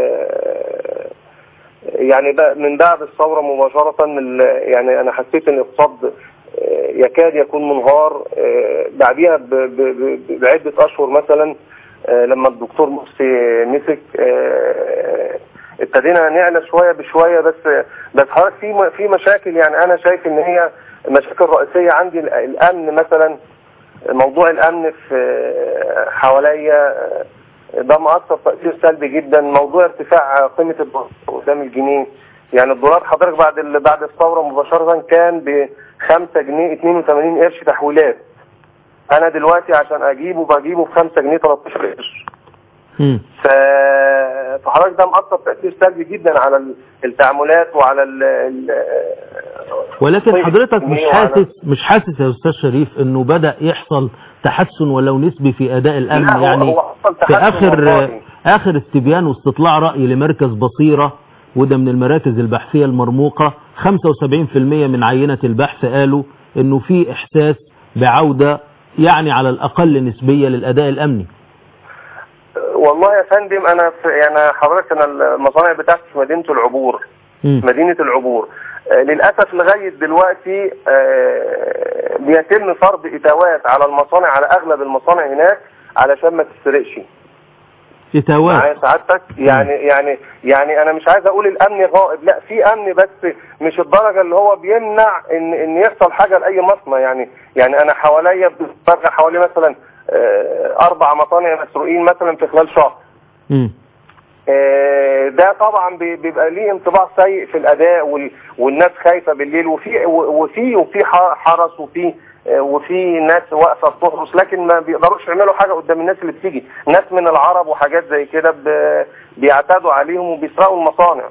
آه، يعني بقى من بعد الثورة مباشرة ال- يعني أنا حسيت إن الاقتصاد آه، يكاد يكون منهار آه، بعديها ب- ب- ب- بعدة أشهر مثلا آه، لما الدكتور مرسي مسك آه، ابتدينا نعلى شوية بشوية بس بس حضرتك في م- في مشاكل يعني أنا شايف إن هي مشاكل رئيسية عندي ال- الأمن مثلا موضوع الامن في حواليا ده مؤثر تاثير سلبي جدا موضوع ارتفاع قيمه الدولار قدام الجنيه يعني الدولار حضرتك بعد ال- بعد الثوره مباشره كان ب 5 جنيه 82 قرش تحويلات انا دلوقتي عشان اجيبه بجيبه ب 5 جنيه 13 قرش مم. ف... فحضرتك ده مؤثر تاثير سلبي جدا على ال- التعاملات وعلى ال... ال... ولكن طيب، حضرتك مش وعلى- حاسس مش حاسس يا أستاذ شريف أنه بدأ يحصل تحسن ولو نسبي في أداء لا، الأمن هو- يعني هو حصل في تحسن آخر والله. آخر استبيان واستطلاع رأي لمركز بصيرة وده من المراكز البحثية المرموقة 75% من عينة البحث قالوا انه في احساس بعودة يعني على الاقل نسبية للاداء الامني والله يا فندم انا في يعني حضرتك انا المصانع بتاعتي في مدينه العبور مم. مدينه العبور آه، للاسف لغايه دلوقتي آه، بيتم فرض اتاوات على المصانع على اغلب المصانع هناك علشان ما تسرقش اتاوات معايا سعادتك يعني يعني يعني انا مش عايز اقول الامن غائب لا في امن بس مش الدرجه اللي هو بيمنع ان ان يحصل حاجه لاي مصنع يعني يعني انا حواليا بتفرق حوالي مثلا آه، اربع مصانع مسروقين مثلا في خلال شهر مم. آه، ده طبعا بي- بيبقى ليه انطباع سيء في الاداء وال- والناس خايفه بالليل وفي وفي وفي ح- حرس وفي آه، وفي ناس واقفه بتحرس لكن ما بيقدروش يعملوا حاجه قدام الناس اللي بتيجي ناس من العرب وحاجات زي كده ب- بيعتادوا عليهم وبيسرقوا المصانع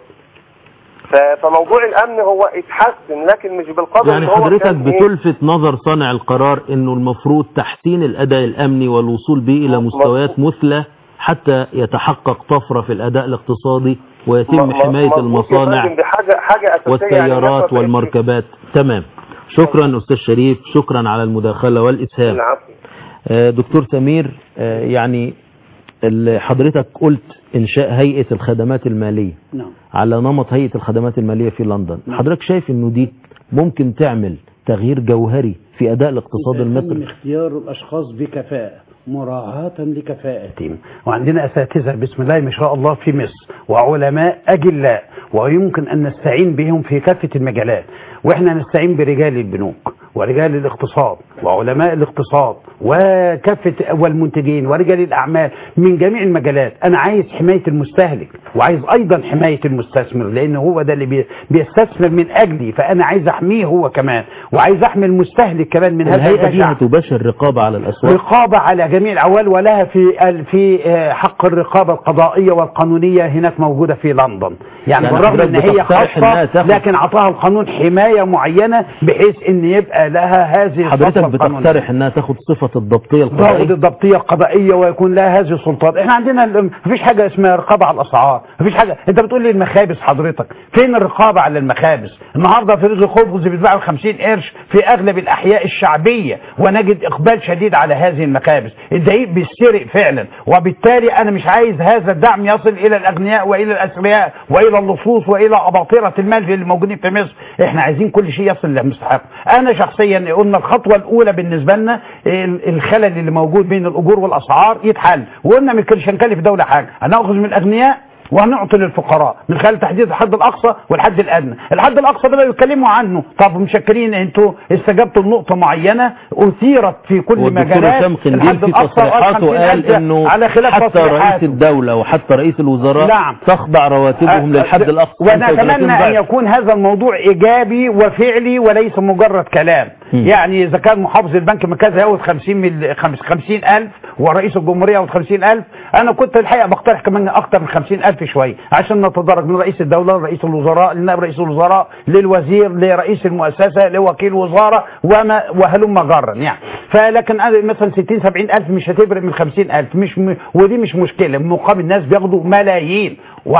ف- فموضوع الامن هو اتحسن لكن مش بالقدر يعني اللي هو حضرتك كان إيه. بتلفت نظر صانع القرار انه المفروض تحسين الاداء الامني والوصول به الى مستويات مثلى حتى يتحقق طفرة في الاداء الاقتصادي ويتم م- م- حماية مظبوط يا المصانع فندم، دي حاجه حاجه اساسيه يعني الناس ما والسيارات بقتش- والمركبات تمام شكرا أستاذ شريف شكرا على المداخلة والإسهام العفو. آه، دكتور سمير آه، يعني ال- حضرتك قلت إنشاء هيئة الخدمات المالية نعم على نمط هيئة الخدمات المالية في لندن نعم. حضرتك شايف إنه دي ممكن تعمل تغيير جوهري في أداء الاقتصاد يتم المصري اختيار الأشخاص بكفاءة مراعاة لكفاءتهم وعندنا أساتذة بسم الله ما شاء الله في مصر وعلماء أجلاء ويمكن أن نستعين بهم في كافة المجالات وإحنا نستعين برجال البنوك ورجال الاقتصاد وعلماء الاقتصاد وكافة والمنتجين ورجال الأعمال من جميع المجالات أنا عايز حماية المستهلك وعايز أيضا حماية المستثمر لأن هو ده اللي بي- بيستثمر من أجلي فأنا عايز أحميه هو كمان وعايز أحمي المستهلك كمان من هذا الهيئة دي الجشع. هتباشر رقابة على الأسواق رقابة على جميع الأعوال ولها في ال- في آه، حق الرقابة القضائية والقانونية هناك موجودة في لندن يعني, يعني بالرغم حضرتك ان هي بتقترح إنها خاصة تاخد- لكن عطاها القانون حماية معينة بحيث ان يبقى لها هذه حضرتك الصفة القانونية. بتقترح إنها تاخد صفة الضبطية ضابط القضائية الضبطية القضائية ويكون لها هذه السلطات احنا عندنا ال- مفيش حاجة اسمها رقابة على الأسعار مفيش حاجة انت بتقول لي المخابز حضرتك فين الرقابة على المخابز النهاردة في رزق خبز بيتباع ب 50 قرش في أغلب الأحياء الشعبية ونجد إقبال شديد على هذه المخابز الدقيق بيسرق فعلا وبالتالي أنا مش عايز هذا الدعم يصل إلى الأغنياء وإلى الأثرياء وإلى اللصوص وإلى أباطرة المال اللي موجودين في مصر احنا عايزين كل شيء يصل للمستحق أنا شخصيا قلنا الخطوة الأولى بالنسبة لنا ال- الخلل اللي موجود بين الأجور والأسعار يتحل وقلنا مش هنكلف الدولة حاجة هنأخذ من الأغنياء وهنعطي للفقراء من خلال تحديد الحد الاقصى والحد الادنى الحد الاقصى ده بقى بيتكلموا عنه طب مشكرين انتوا استجبتوا لنقطه معينه اثيرت في كل والدكتور مجالات هشام قنديل الحد في الاقصى وقال تصريحاته 50,000 قال انه على خلاف حتى رئيس تصريحاته. الدولة وحتى رئيس الوزراء نعم. تخضع رواتبهم للحد الاقصى 35 ونتمنى ان ضعف. يكون هذا الموضوع ايجابي وفعلي وليس مجرد كلام مم. يعني اذا كان محافظ البنك المركزي ياخد 50 مل... 50 الف ورئيس الجمهوريه ياخد 50 الف انا كنت الحقيقه بقترح كمان اكتر من 50 الف شويه عشان نتدرج من رئيس الدوله لرئيس الوزراء لنائب رئيس الوزراء للوزير لرئيس المؤسسه لوكيل وزاره وما وهلم جرا يعني فلكن أنا مثلا 60 70 الف مش هتفرق من 50 الف مش م... ودي مش مشكله مقابل الناس بياخدوا ملايين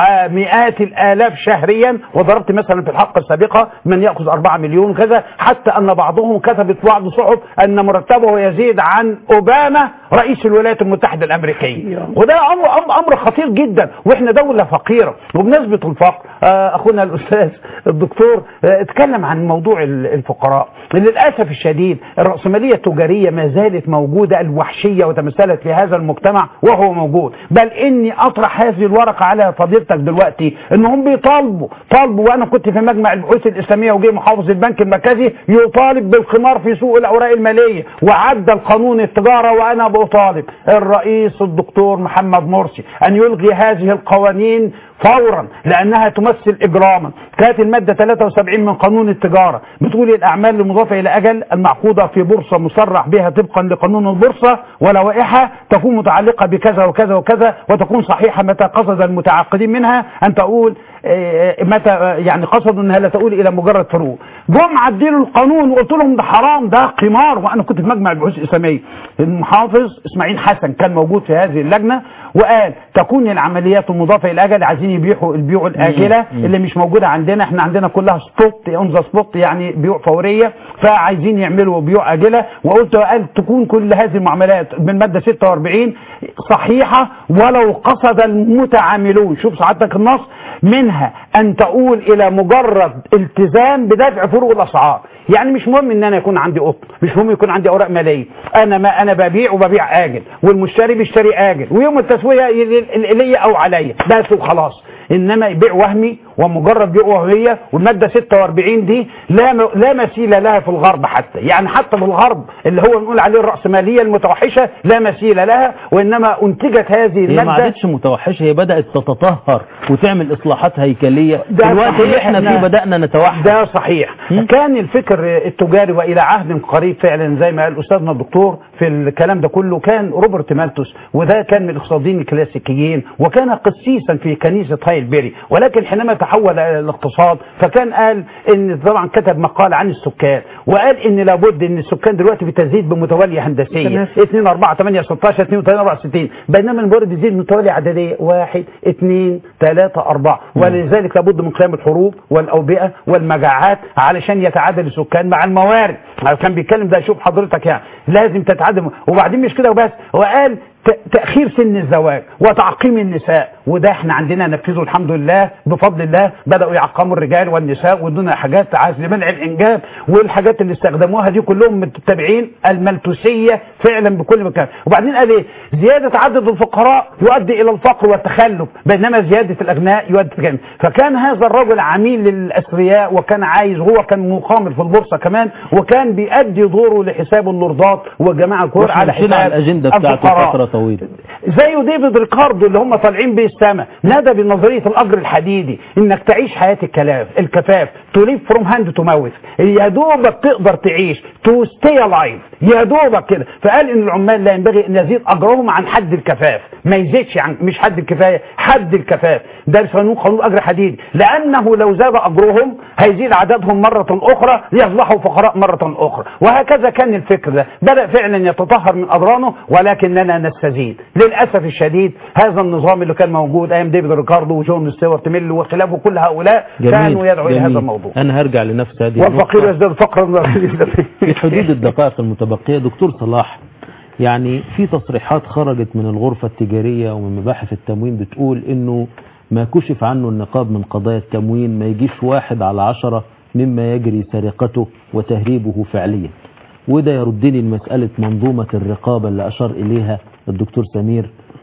ومئات الالاف شهريا وضربت مثلا في الحلقه السابقه من ياخذ 4 مليون كذا حتى ان بعضهم كتب في بعض الصحف ان مرتبه يزيد عن اوباما رئيس الولايات المتحده الامريكيه وده امر امر, أمر خطير جدا واحنا دوله فقيره وبنسبه الفقر آه، اخونا الاستاذ الدكتور آه، اتكلم عن موضوع ال- الفقراء للاسف الشديد الراسماليه التجاريه ما زالت موجوده الوحشيه وتمثلت في هذا المجتمع وهو موجود بل اني اطرح هذه الورقه على فضيلتك دلوقتي انهم بيطالبوا طالبوا وانا كنت في مجمع البحوث الاسلاميه وجه محافظ البنك المركزي يطالب بالقمار في سوق الاوراق الماليه وعدل قانون التجاره وانا بطالب الرئيس الدكتور محمد مرسي ان يلغي هذه القوانين فورا لانها تمثل اجراما كانت الماده 73 من قانون التجاره بتقول الاعمال المضافه الى اجل المعقوده في بورصه مصرح بها طبقا لقانون البورصه ولوائحها تكون متعلقه بكذا وكذا وكذا وتكون صحيحه متى قصد المتعاقدين منها ان تقول آه، متى آه، يعني قصدوا انها لا تقول الى مجرد فروق جم عدلوا القانون وقلت لهم ده حرام ده قمار وانا كنت في مجمع البحوث الاسلاميه المحافظ اسماعيل حسن كان موجود في هذه اللجنه وقال تكون العمليات المضافه الى اجل عايزين يبيعوا البيوع الاجله مم. اللي مش موجوده عندنا احنا عندنا كلها سبوت اون ذا سبوت يعني بيوع فوريه فعايزين يعملوا بيوع اجله وقلت قال تكون كل هذه المعاملات من ماده 46 صحيحه ولو قصد المتعاملون شوف سعادتك النص منها ان تؤول الى مجرد التزام بدفع فروق الاسعار يعني مش مهم ان انا يكون عندي قطن مش مهم يكون عندي اوراق ماليه انا ما انا ببيع وببيع اجل والمشتري بيشتري اجل ويوم التسويه ي- ي- ليا او عليا بس وخلاص انما بيع وهمي ومجرد بيع وهميه والماده 46 دي لا م- لا مثيل لها في الغرب حتى يعني حتى في الغرب اللي هو نقول عليه الراسماليه المتوحشه لا مثيل لها وانما انتجت هذه هي ما الماده عادتش متوحشة هي بدأت تتطهر وتعمل إصلاحات هيكلية ده الوقت اللي صحيح احنا فيه إحنا- بدأنا نتوحش ده صحيح كان الفكر التجاري والى عهد قريب فعلا زي ما قال استاذنا الدكتور في الكلام ده كله كان روبرت مالتوس وده كان من الاقتصاديين الكلاسيكيين وكان قسيسا في كنيسه هايلبيري ولكن حينما تحول الى الاقتصاد فكان قال ان طبعا كتب مقال عن السكان وقال ان لابد ان السكان دلوقتي بتزيد بمتواليه هندسيه تمام. 2 4 8 16 32 64 بينما الموارد بتزيد بمتواليه عدديه 1 2 3 4 ولذلك لابد من قيام الحروب والاوبئه والمجاعات علشان يتعادل السكان مع الموارد كان بيتكلم ده شوف حضرتك يعني لازم تتعادل وبعدين مش كده وبس وقال ت- تأخير سن الزواج وتعقيم النساء وده احنا عندنا نفذه الحمد لله بفضل الله بدأوا يعقموا الرجال والنساء وادونا حاجات عايز لمنع الإنجاب والحاجات اللي استخدموها دي كلهم متبعين الملتوسية فعلا بكل مكان وبعدين قال ايه زيادة عدد الفقراء يؤدي إلى الفقر والتخلف بينما زيادة الأغنياء يؤدي إلى فكان هذا الرجل عميل للأثرياء وكان عايز هو كان مقامر في البورصة كمان وكان بيأدي دوره لحساب اللوردات وجماعة الكور واحنا على مشينا على حساب الأجندة بتاعته الفقراء. فترة طويلة زي ديفيد ريكاردو اللي هم طالعين بيه السما نادى بنظريه الاجر الحديدي انك تعيش حياه الكلاف الكفاف تو ليف فروم هاند تو ماوث يا دوبك تقدر تعيش تو ستي الايف يا دوبك كده فقال ان العمال لا ينبغي ان يزيد اجرهم عن حد الكفاف ما يزيدش عن مش حد الكفايه حد الكفاف ده قانون قانون اجر حديدي لانه لو زاد اجرهم هيزيد عددهم مره اخرى ليصبحوا فقراء مره اخرى وهكذا كان الفكر ده بدا فعلا يتطهر من اضرانه ولكننا نستزيد للاسف الشديد هذا النظام اللي كان موجود ايام ديفيد ريكاردو وجون ستيوارت ميل وخلافه كل هؤلاء كانوا يدعوا الى جميل. هذا الموضوع أنا هرجع لنفس هذه والفقير النقطة. يزداد فقرا في حدود الدقائق المتبقية دكتور صلاح يعني في تصريحات خرجت من الغرفة التجارية ومن مباحث التموين بتقول انه ما كشف عنه النقاب من قضايا التموين ما يجيش واحد على عشرة مما يجري سرقته وتهريبه فعليا وده يردني لمسألة منظومة الرقابة اللي أشار إليها الدكتور سمير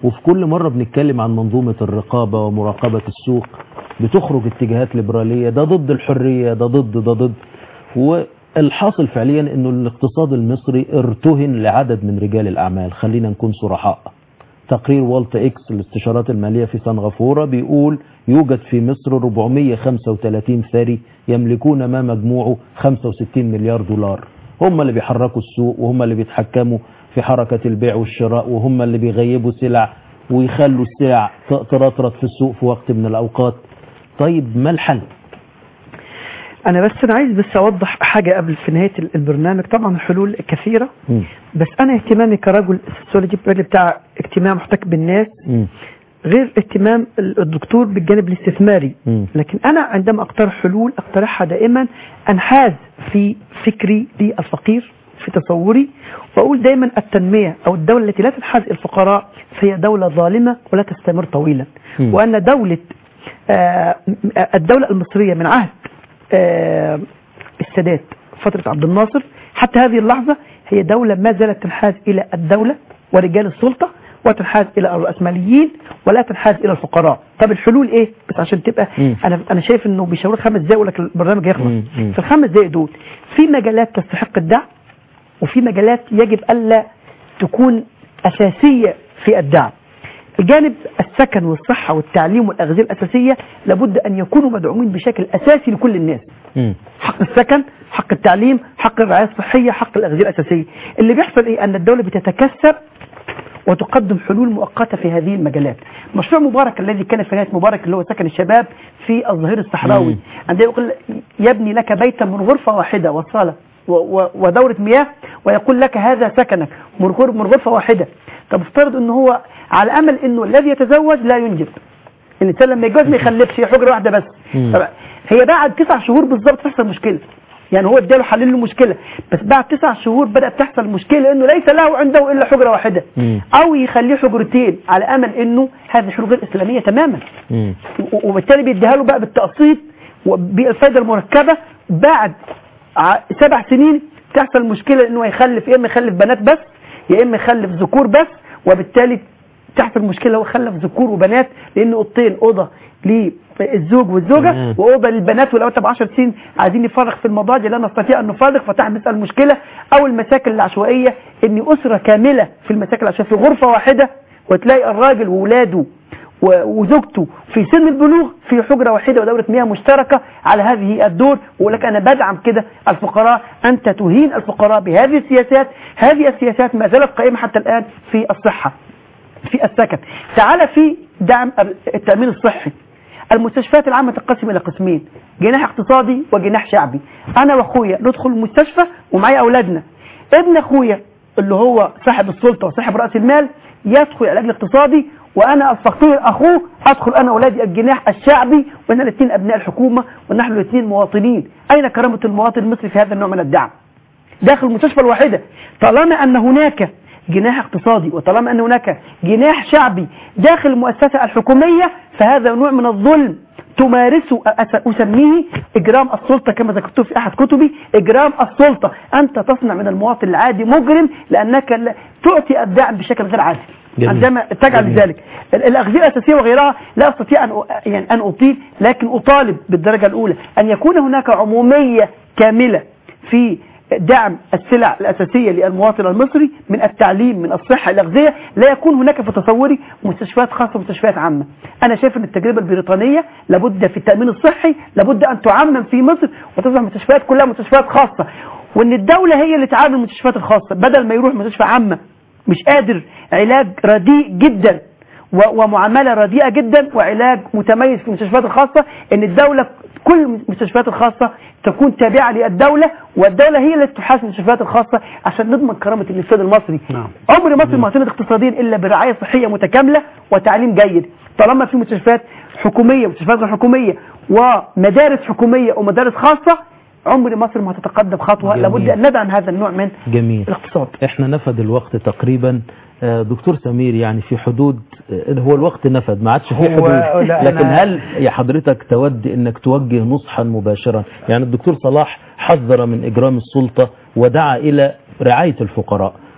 وفي كل مرة بنتكلم عن منظومة الرقابة ومراقبة السوق بتخرج اتجاهات ليبرالية ده ضد الحرية ده ضد ده ضد والحاصل فعليا انه الاقتصاد المصري ارتهن لعدد من رجال الاعمال خلينا نكون صرحاء تقرير والت اكس الاستشارات المالية في سنغافورة بيقول يوجد في مصر 435 ثري يملكون ما مجموعه 65 مليار دولار هم اللي بيحركوا السوق وهم اللي بيتحكموا في حركة البيع والشراء وهم اللي بيغيبوا سلع ويخلوا السلع ت- ترطرط في السوق في وقت من الأوقات طيب ما الحل؟ انا بس انا عايز بس اوضح حاجه قبل في نهايه ال- البرنامج طبعا الحلول كثيره مم. بس انا اهتمامي كرجل سوسيولوجي الراجل بتاع اجتماع محتك بالناس مم. غير اهتمام ال- الدكتور بالجانب الاستثماري مم. لكن انا عندما اقترح حلول اقترحها دائما انحاز في فكري للفقير في تصوري واقول دائما التنميه او الدوله التي لا تنحاز إلى الفقراء فهي دوله ظالمه ولا تستمر طويلا مم. وان دوله آه، م- آه، الدوله المصريه من عهد آه، السادات فتره عبد الناصر حتى هذه اللحظه هي دوله ما زالت تنحاز الى الدوله ورجال السلطه وتنحاز الى الراسماليين ولا تنحاز الى الفقراء طب الحلول ايه بس عشان تبقى مم. انا انا شايف انه بيشاورك خمس دقايق يقول لك البرنامج يخلص مم. مم. في الخمس دقايق دول في مجالات تستحق الدعم وفي مجالات يجب الا تكون اساسيه في الدعم بجانب السكن والصحه والتعليم والاغذيه الاساسيه لابد ان يكونوا مدعومين بشكل اساسي لكل الناس مم. حق السكن حق التعليم حق الرعايه الصحيه حق الاغذيه الاساسيه اللي بيحصل ايه ان الدوله بتتكسر وتقدم حلول مؤقته في هذه المجالات مشروع مبارك الذي كان في نهايه مبارك اللي هو سكن الشباب في الظهير الصحراوي مم. عندما يقول يبني لك بيتا من غرفه واحده وصاله و- و- ودورة مياه ويقول لك هذا سكنك من غر- من غرفة واحدة طب افترض انه هو على امل انه الذي يتزوج لا ينجب الانسان لما يتجوز ما يخلفش هي حجره واحده بس مم. طب هي بعد تسع شهور بالظبط تحصل مشكله يعني هو اداله حل له مشكله بس بعد تسع شهور بدات تحصل مشكله لانه ليس له عنده الا حجره واحده مم. او يخليه حجرتين على امل انه هذه حلول غير اسلاميه تماما مم. و- وبالتالي بيديها له بقى بالتقسيط وبالفائده المركبه بعد ع- سبع سنين تحصل مشكله انه يخلف يا اما يخلف بنات بس يا اما يخلف ذكور بس وبالتالي تحصل مشكله هو خلف ذكور وبنات لان اوضتين اوضه للزوج والزوجه تمام. واوضه للبنات ولو انت ب 10 سنين عايزين نفرغ في المضاجع لا نستطيع ان نفرغ فتحدث المشكله او المساكن العشوائيه ان اسره كامله في المساكن العشوائيه في غرفه واحده وتلاقي الراجل واولاده و- وزوجته في سن البلوغ في حجره واحده ودوره مياه مشتركه على هذه الدور ويقول لك انا بدعم كده الفقراء انت تهين الفقراء بهذه السياسات هذه السياسات ما زالت قائمه حتى الان في الصحه في السكن تعال في دعم التأمين الصحي المستشفيات العامة تنقسم إلى قسمين جناح اقتصادي وجناح شعبي أنا وأخويا ندخل المستشفى ومعايا أولادنا ابن أخويا اللي هو صاحب السلطة وصاحب رأس المال يدخل العلاج الاقتصادي وأنا الفقير أخوه أدخل أنا أولادي الجناح الشعبي وإحنا الاثنين أبناء الحكومة ونحن الاثنين مواطنين أين كرامة المواطن المصري في هذا النوع من الدعم داخل المستشفى الواحدة طالما أن هناك جناح اقتصادي وطالما أن هناك جناح شعبي داخل المؤسسة الحكومية فهذا نوع من الظلم تمارسه أس- أسميه إجرام السلطة كما ذكرت في أحد كتبي إجرام السلطة أنت تصنع من المواطن العادي مجرم لأنك لا- تعطي الدعم بشكل غير عادل جميل. عندما تجعل جميل. ذلك ال- الأغذية الأساسية وغيرها لا أستطيع أن أ- يعني أن أطيل لكن أطالب بالدرجة الأولى أن يكون هناك عمومية كاملة في دعم السلع الأساسية للمواطن المصري من التعليم من الصحة الأغذية لا يكون هناك في تصوري مستشفيات خاصة ومستشفيات عامة أنا شايف أن التجربة البريطانية لابد في التأمين الصحي لابد أن تعمم في مصر وتصبح المستشفيات كلها مستشفيات خاصة وأن الدولة هي اللي تعامل المستشفيات الخاصة بدل ما يروح مستشفى عامة مش قادر علاج رديء جدا و- ومعامله رديئه جدا وعلاج متميز في المستشفيات الخاصه ان الدوله كل المستشفيات الخاصه تكون تابعه للدوله والدوله هي اللي تحاسب المستشفيات الخاصه عشان نضمن كرامه الاقتصاد المصري نعم. عمر مصر ما هتنهض اقتصاديا الا برعايه صحيه متكامله وتعليم جيد طالما في مستشفيات حكوميه ومستشفيات غير حكوميه ومدارس حكوميه ومدارس خاصه عمر مصر ما هتتقدم خطوه جميل. لابد ان ندعم هذا النوع من جميل الاقتصاد احنا نفد الوقت تقريبا آه، دكتور سمير يعني في حدود آه، هو الوقت نفد ما عادش في هو- حدود لا، لكن أنا- هل يا حضرتك تود انك توجه نصحا مباشرا يعني الدكتور صلاح حذر من اجرام السلطة ودعا الى رعاية الفقراء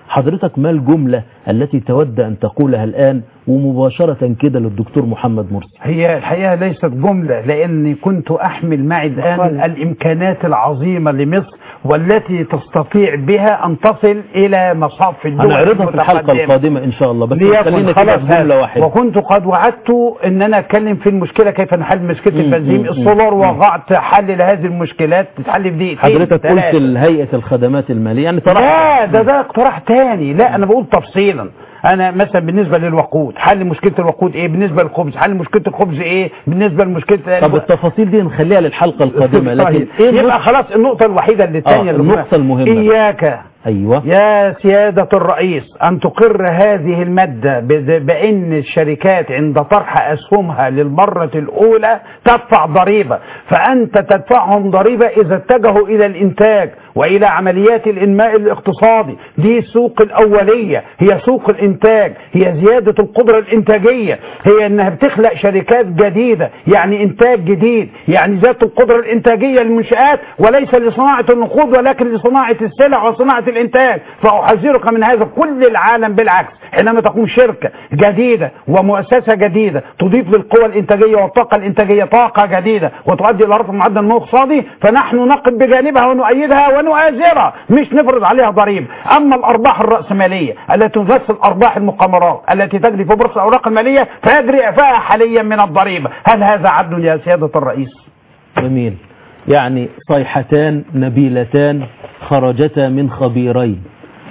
حضرتك ما الجملة التي تود أن تقولها الآن ومباشرة كده للدكتور محمد مرسي هي الحقيقة ليست جملة لأني كنت أحمل معي الآن مقالة. الإمكانات العظيمة لمصر والتي تستطيع بها أن تصل إلى مصاف الدول هنعرضها في الحلقة المتقدمة. القادمة إن شاء الله بس ليكن خلينا كده خلاص في جملة هذا. واحدة وكنت قد وعدت ان انا اتكلم في المشكله كيف نحل مشكله مم، البنزين مم، السولار مم. وضعت حل لهذه المشكلات تتحل في دقيقتين حضرتك قلت ثلاثة. هيئة الخدمات المالية يعني لا طرحت ده ده اقتراح تاني لا انا بقول تفصيلا انا مثلا بالنسبه للوقود حل مشكله الوقود ايه بالنسبه للخبز حل مشكله الخبز ايه بالنسبه لمشكله طب التفاصيل دي نخليها للحلقة القادمة لكن طيب. ايه يبقى النقطة خلاص النقطه الوحيده اللي الثانيه آه، النقطة المهمة. اياك ايوه يا سيادة الرئيس أن تقر هذه المادة بد- بأن الشركات عند طرح أسهمها للمرة الأولى تدفع ضريبة فأنت تدفعهم ضريبة إذا اتجهوا إلى الإنتاج وإلى عمليات الإنماء الاقتصادي دي السوق الأولية هي سوق الإنتاج هي زيادة القدرة الإنتاجية هي أنها بتخلق شركات جديدة يعني إنتاج جديد يعني زيادة القدرة الإنتاجية للمنشآت وليس لصناعة النقود ولكن لصناعة السلع وصناعة الإنتاج فأحذرك من هذا كل العالم بالعكس حينما تقوم شركة جديدة ومؤسسة جديدة تضيف للقوى الإنتاجية والطاقة الإنتاجية طاقة جديدة وتؤدي إلى رفع معدل النمو الاقتصادي فنحن نقف بجانبها ونؤيدها ونؤازرها مش نفرض عليها ضريبة أما الأرباح الرأسمالية التي تمثل أرباح المقامرات التي تجري في بورصة الأوراق المالية فيجري إعفاءها حاليا من الضريبة هل هذا عدل يا سيادة الرئيس؟ جميل يعني صيحتان نبيلتان خرجتا من خبيرين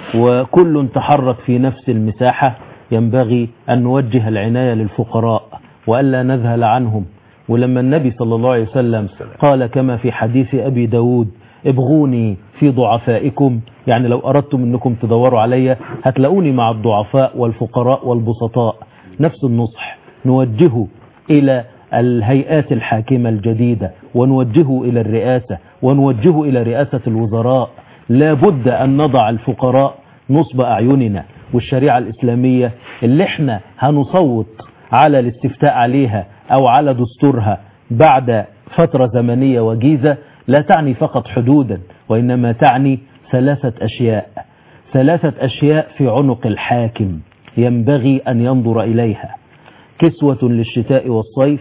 وكل تحرك في نفس المساحة ينبغي أن نوجه العناية للفقراء وألا نذهل عنهم ولما النبي صلى الله عليه وسلم قال كما في حديث أبي داود ابغوني في ضعفائكم يعني لو أردتم أنكم تدوروا علي هتلاقوني مع الضعفاء والفقراء والبسطاء نفس النصح نوجهه إلى الهيئات الحاكمة الجديدة ونوجهه إلى الرئاسة ونوجهه إلى رئاسة الوزراء لا بد أن نضع الفقراء نصب أعيننا والشريعة الإسلامية اللي احنا هنصوت على الاستفتاء عليها أو على دستورها بعد فترة زمنية وجيزة لا تعني فقط حدودا وإنما تعني ثلاثة أشياء ثلاثة أشياء في عنق الحاكم ينبغي أن ينظر إليها كسوة للشتاء والصيف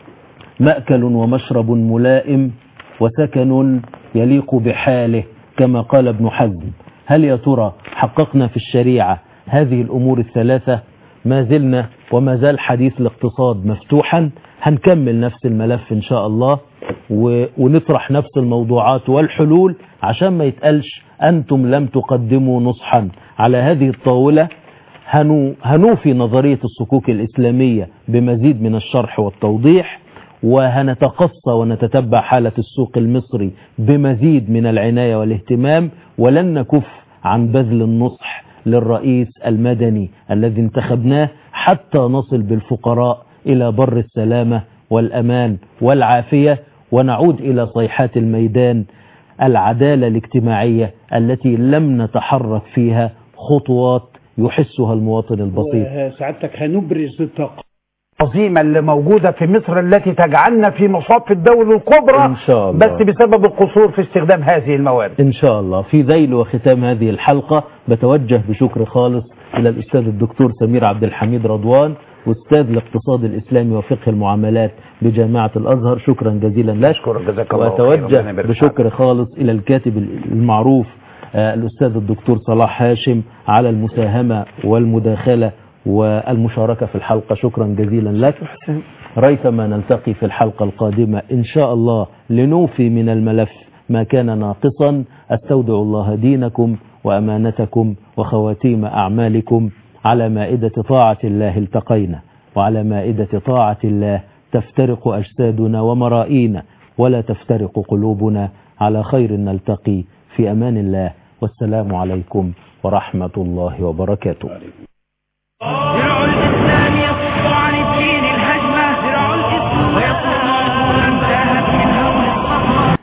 مأكل ومشرب ملائم وسكن يليق بحاله كما قال ابن حزم هل يا ترى حققنا في الشريعة هذه الأمور الثلاثة ما زلنا وما زال حديث الاقتصاد مفتوحا هنكمل نفس الملف إن شاء الله و... ونطرح نفس الموضوعات والحلول عشان ما يتقالش أنتم لم تقدموا نصحا على هذه الطاولة هنو هنوفي نظرية الصكوك الإسلامية بمزيد من الشرح والتوضيح وهنتقصى ونتتبع حالة السوق المصري بمزيد من العناية والاهتمام ولن نكف عن بذل النصح للرئيس المدني الذي انتخبناه حتى نصل بالفقراء إلى بر السلامة والأمان والعافية ونعود إلى صيحات الميدان العدالة الاجتماعية التي لم نتحرك فيها خطوات يحسها المواطن البسيط سعادتك هنبرز الطاقة العظيمة اللي موجودة في مصر التي تجعلنا في مصاف الدول الكبرى إن شاء الله. بس بسبب القصور في استخدام هذه الموارد إن شاء الله في ذيل وختام هذه الحلقة بتوجه بشكر خالص إلى الأستاذ الدكتور سمير عبد الحميد رضوان أستاذ الاقتصاد الإسلامي وفقه المعاملات بجامعة الأزهر شكرا جزيلا لك أشكرك جزاك الله خير. ربنا وأتوجه يبارك بشكر خالص إلى الكاتب المعروف آه، الأستاذ الدكتور صلاح هاشم على المساهمة والمداخلة والمشاركة في الحلقة شكرا جزيلا لك ريثما نلتقي في الحلقة القادمة إن شاء الله لنوفي من الملف ما كان ناقصا استودع الله دينكم وأمانتكم وخواتيم أعمالكم على مائدة طاعة الله التقينا وعلى مائدة طاعة الله تفترق أجسادنا ومرائينا ولا تفترق قلوبنا على خير نلتقي في أمان الله والسلام عليكم ورحمة الله وبركاته درع الإسلام يصف عن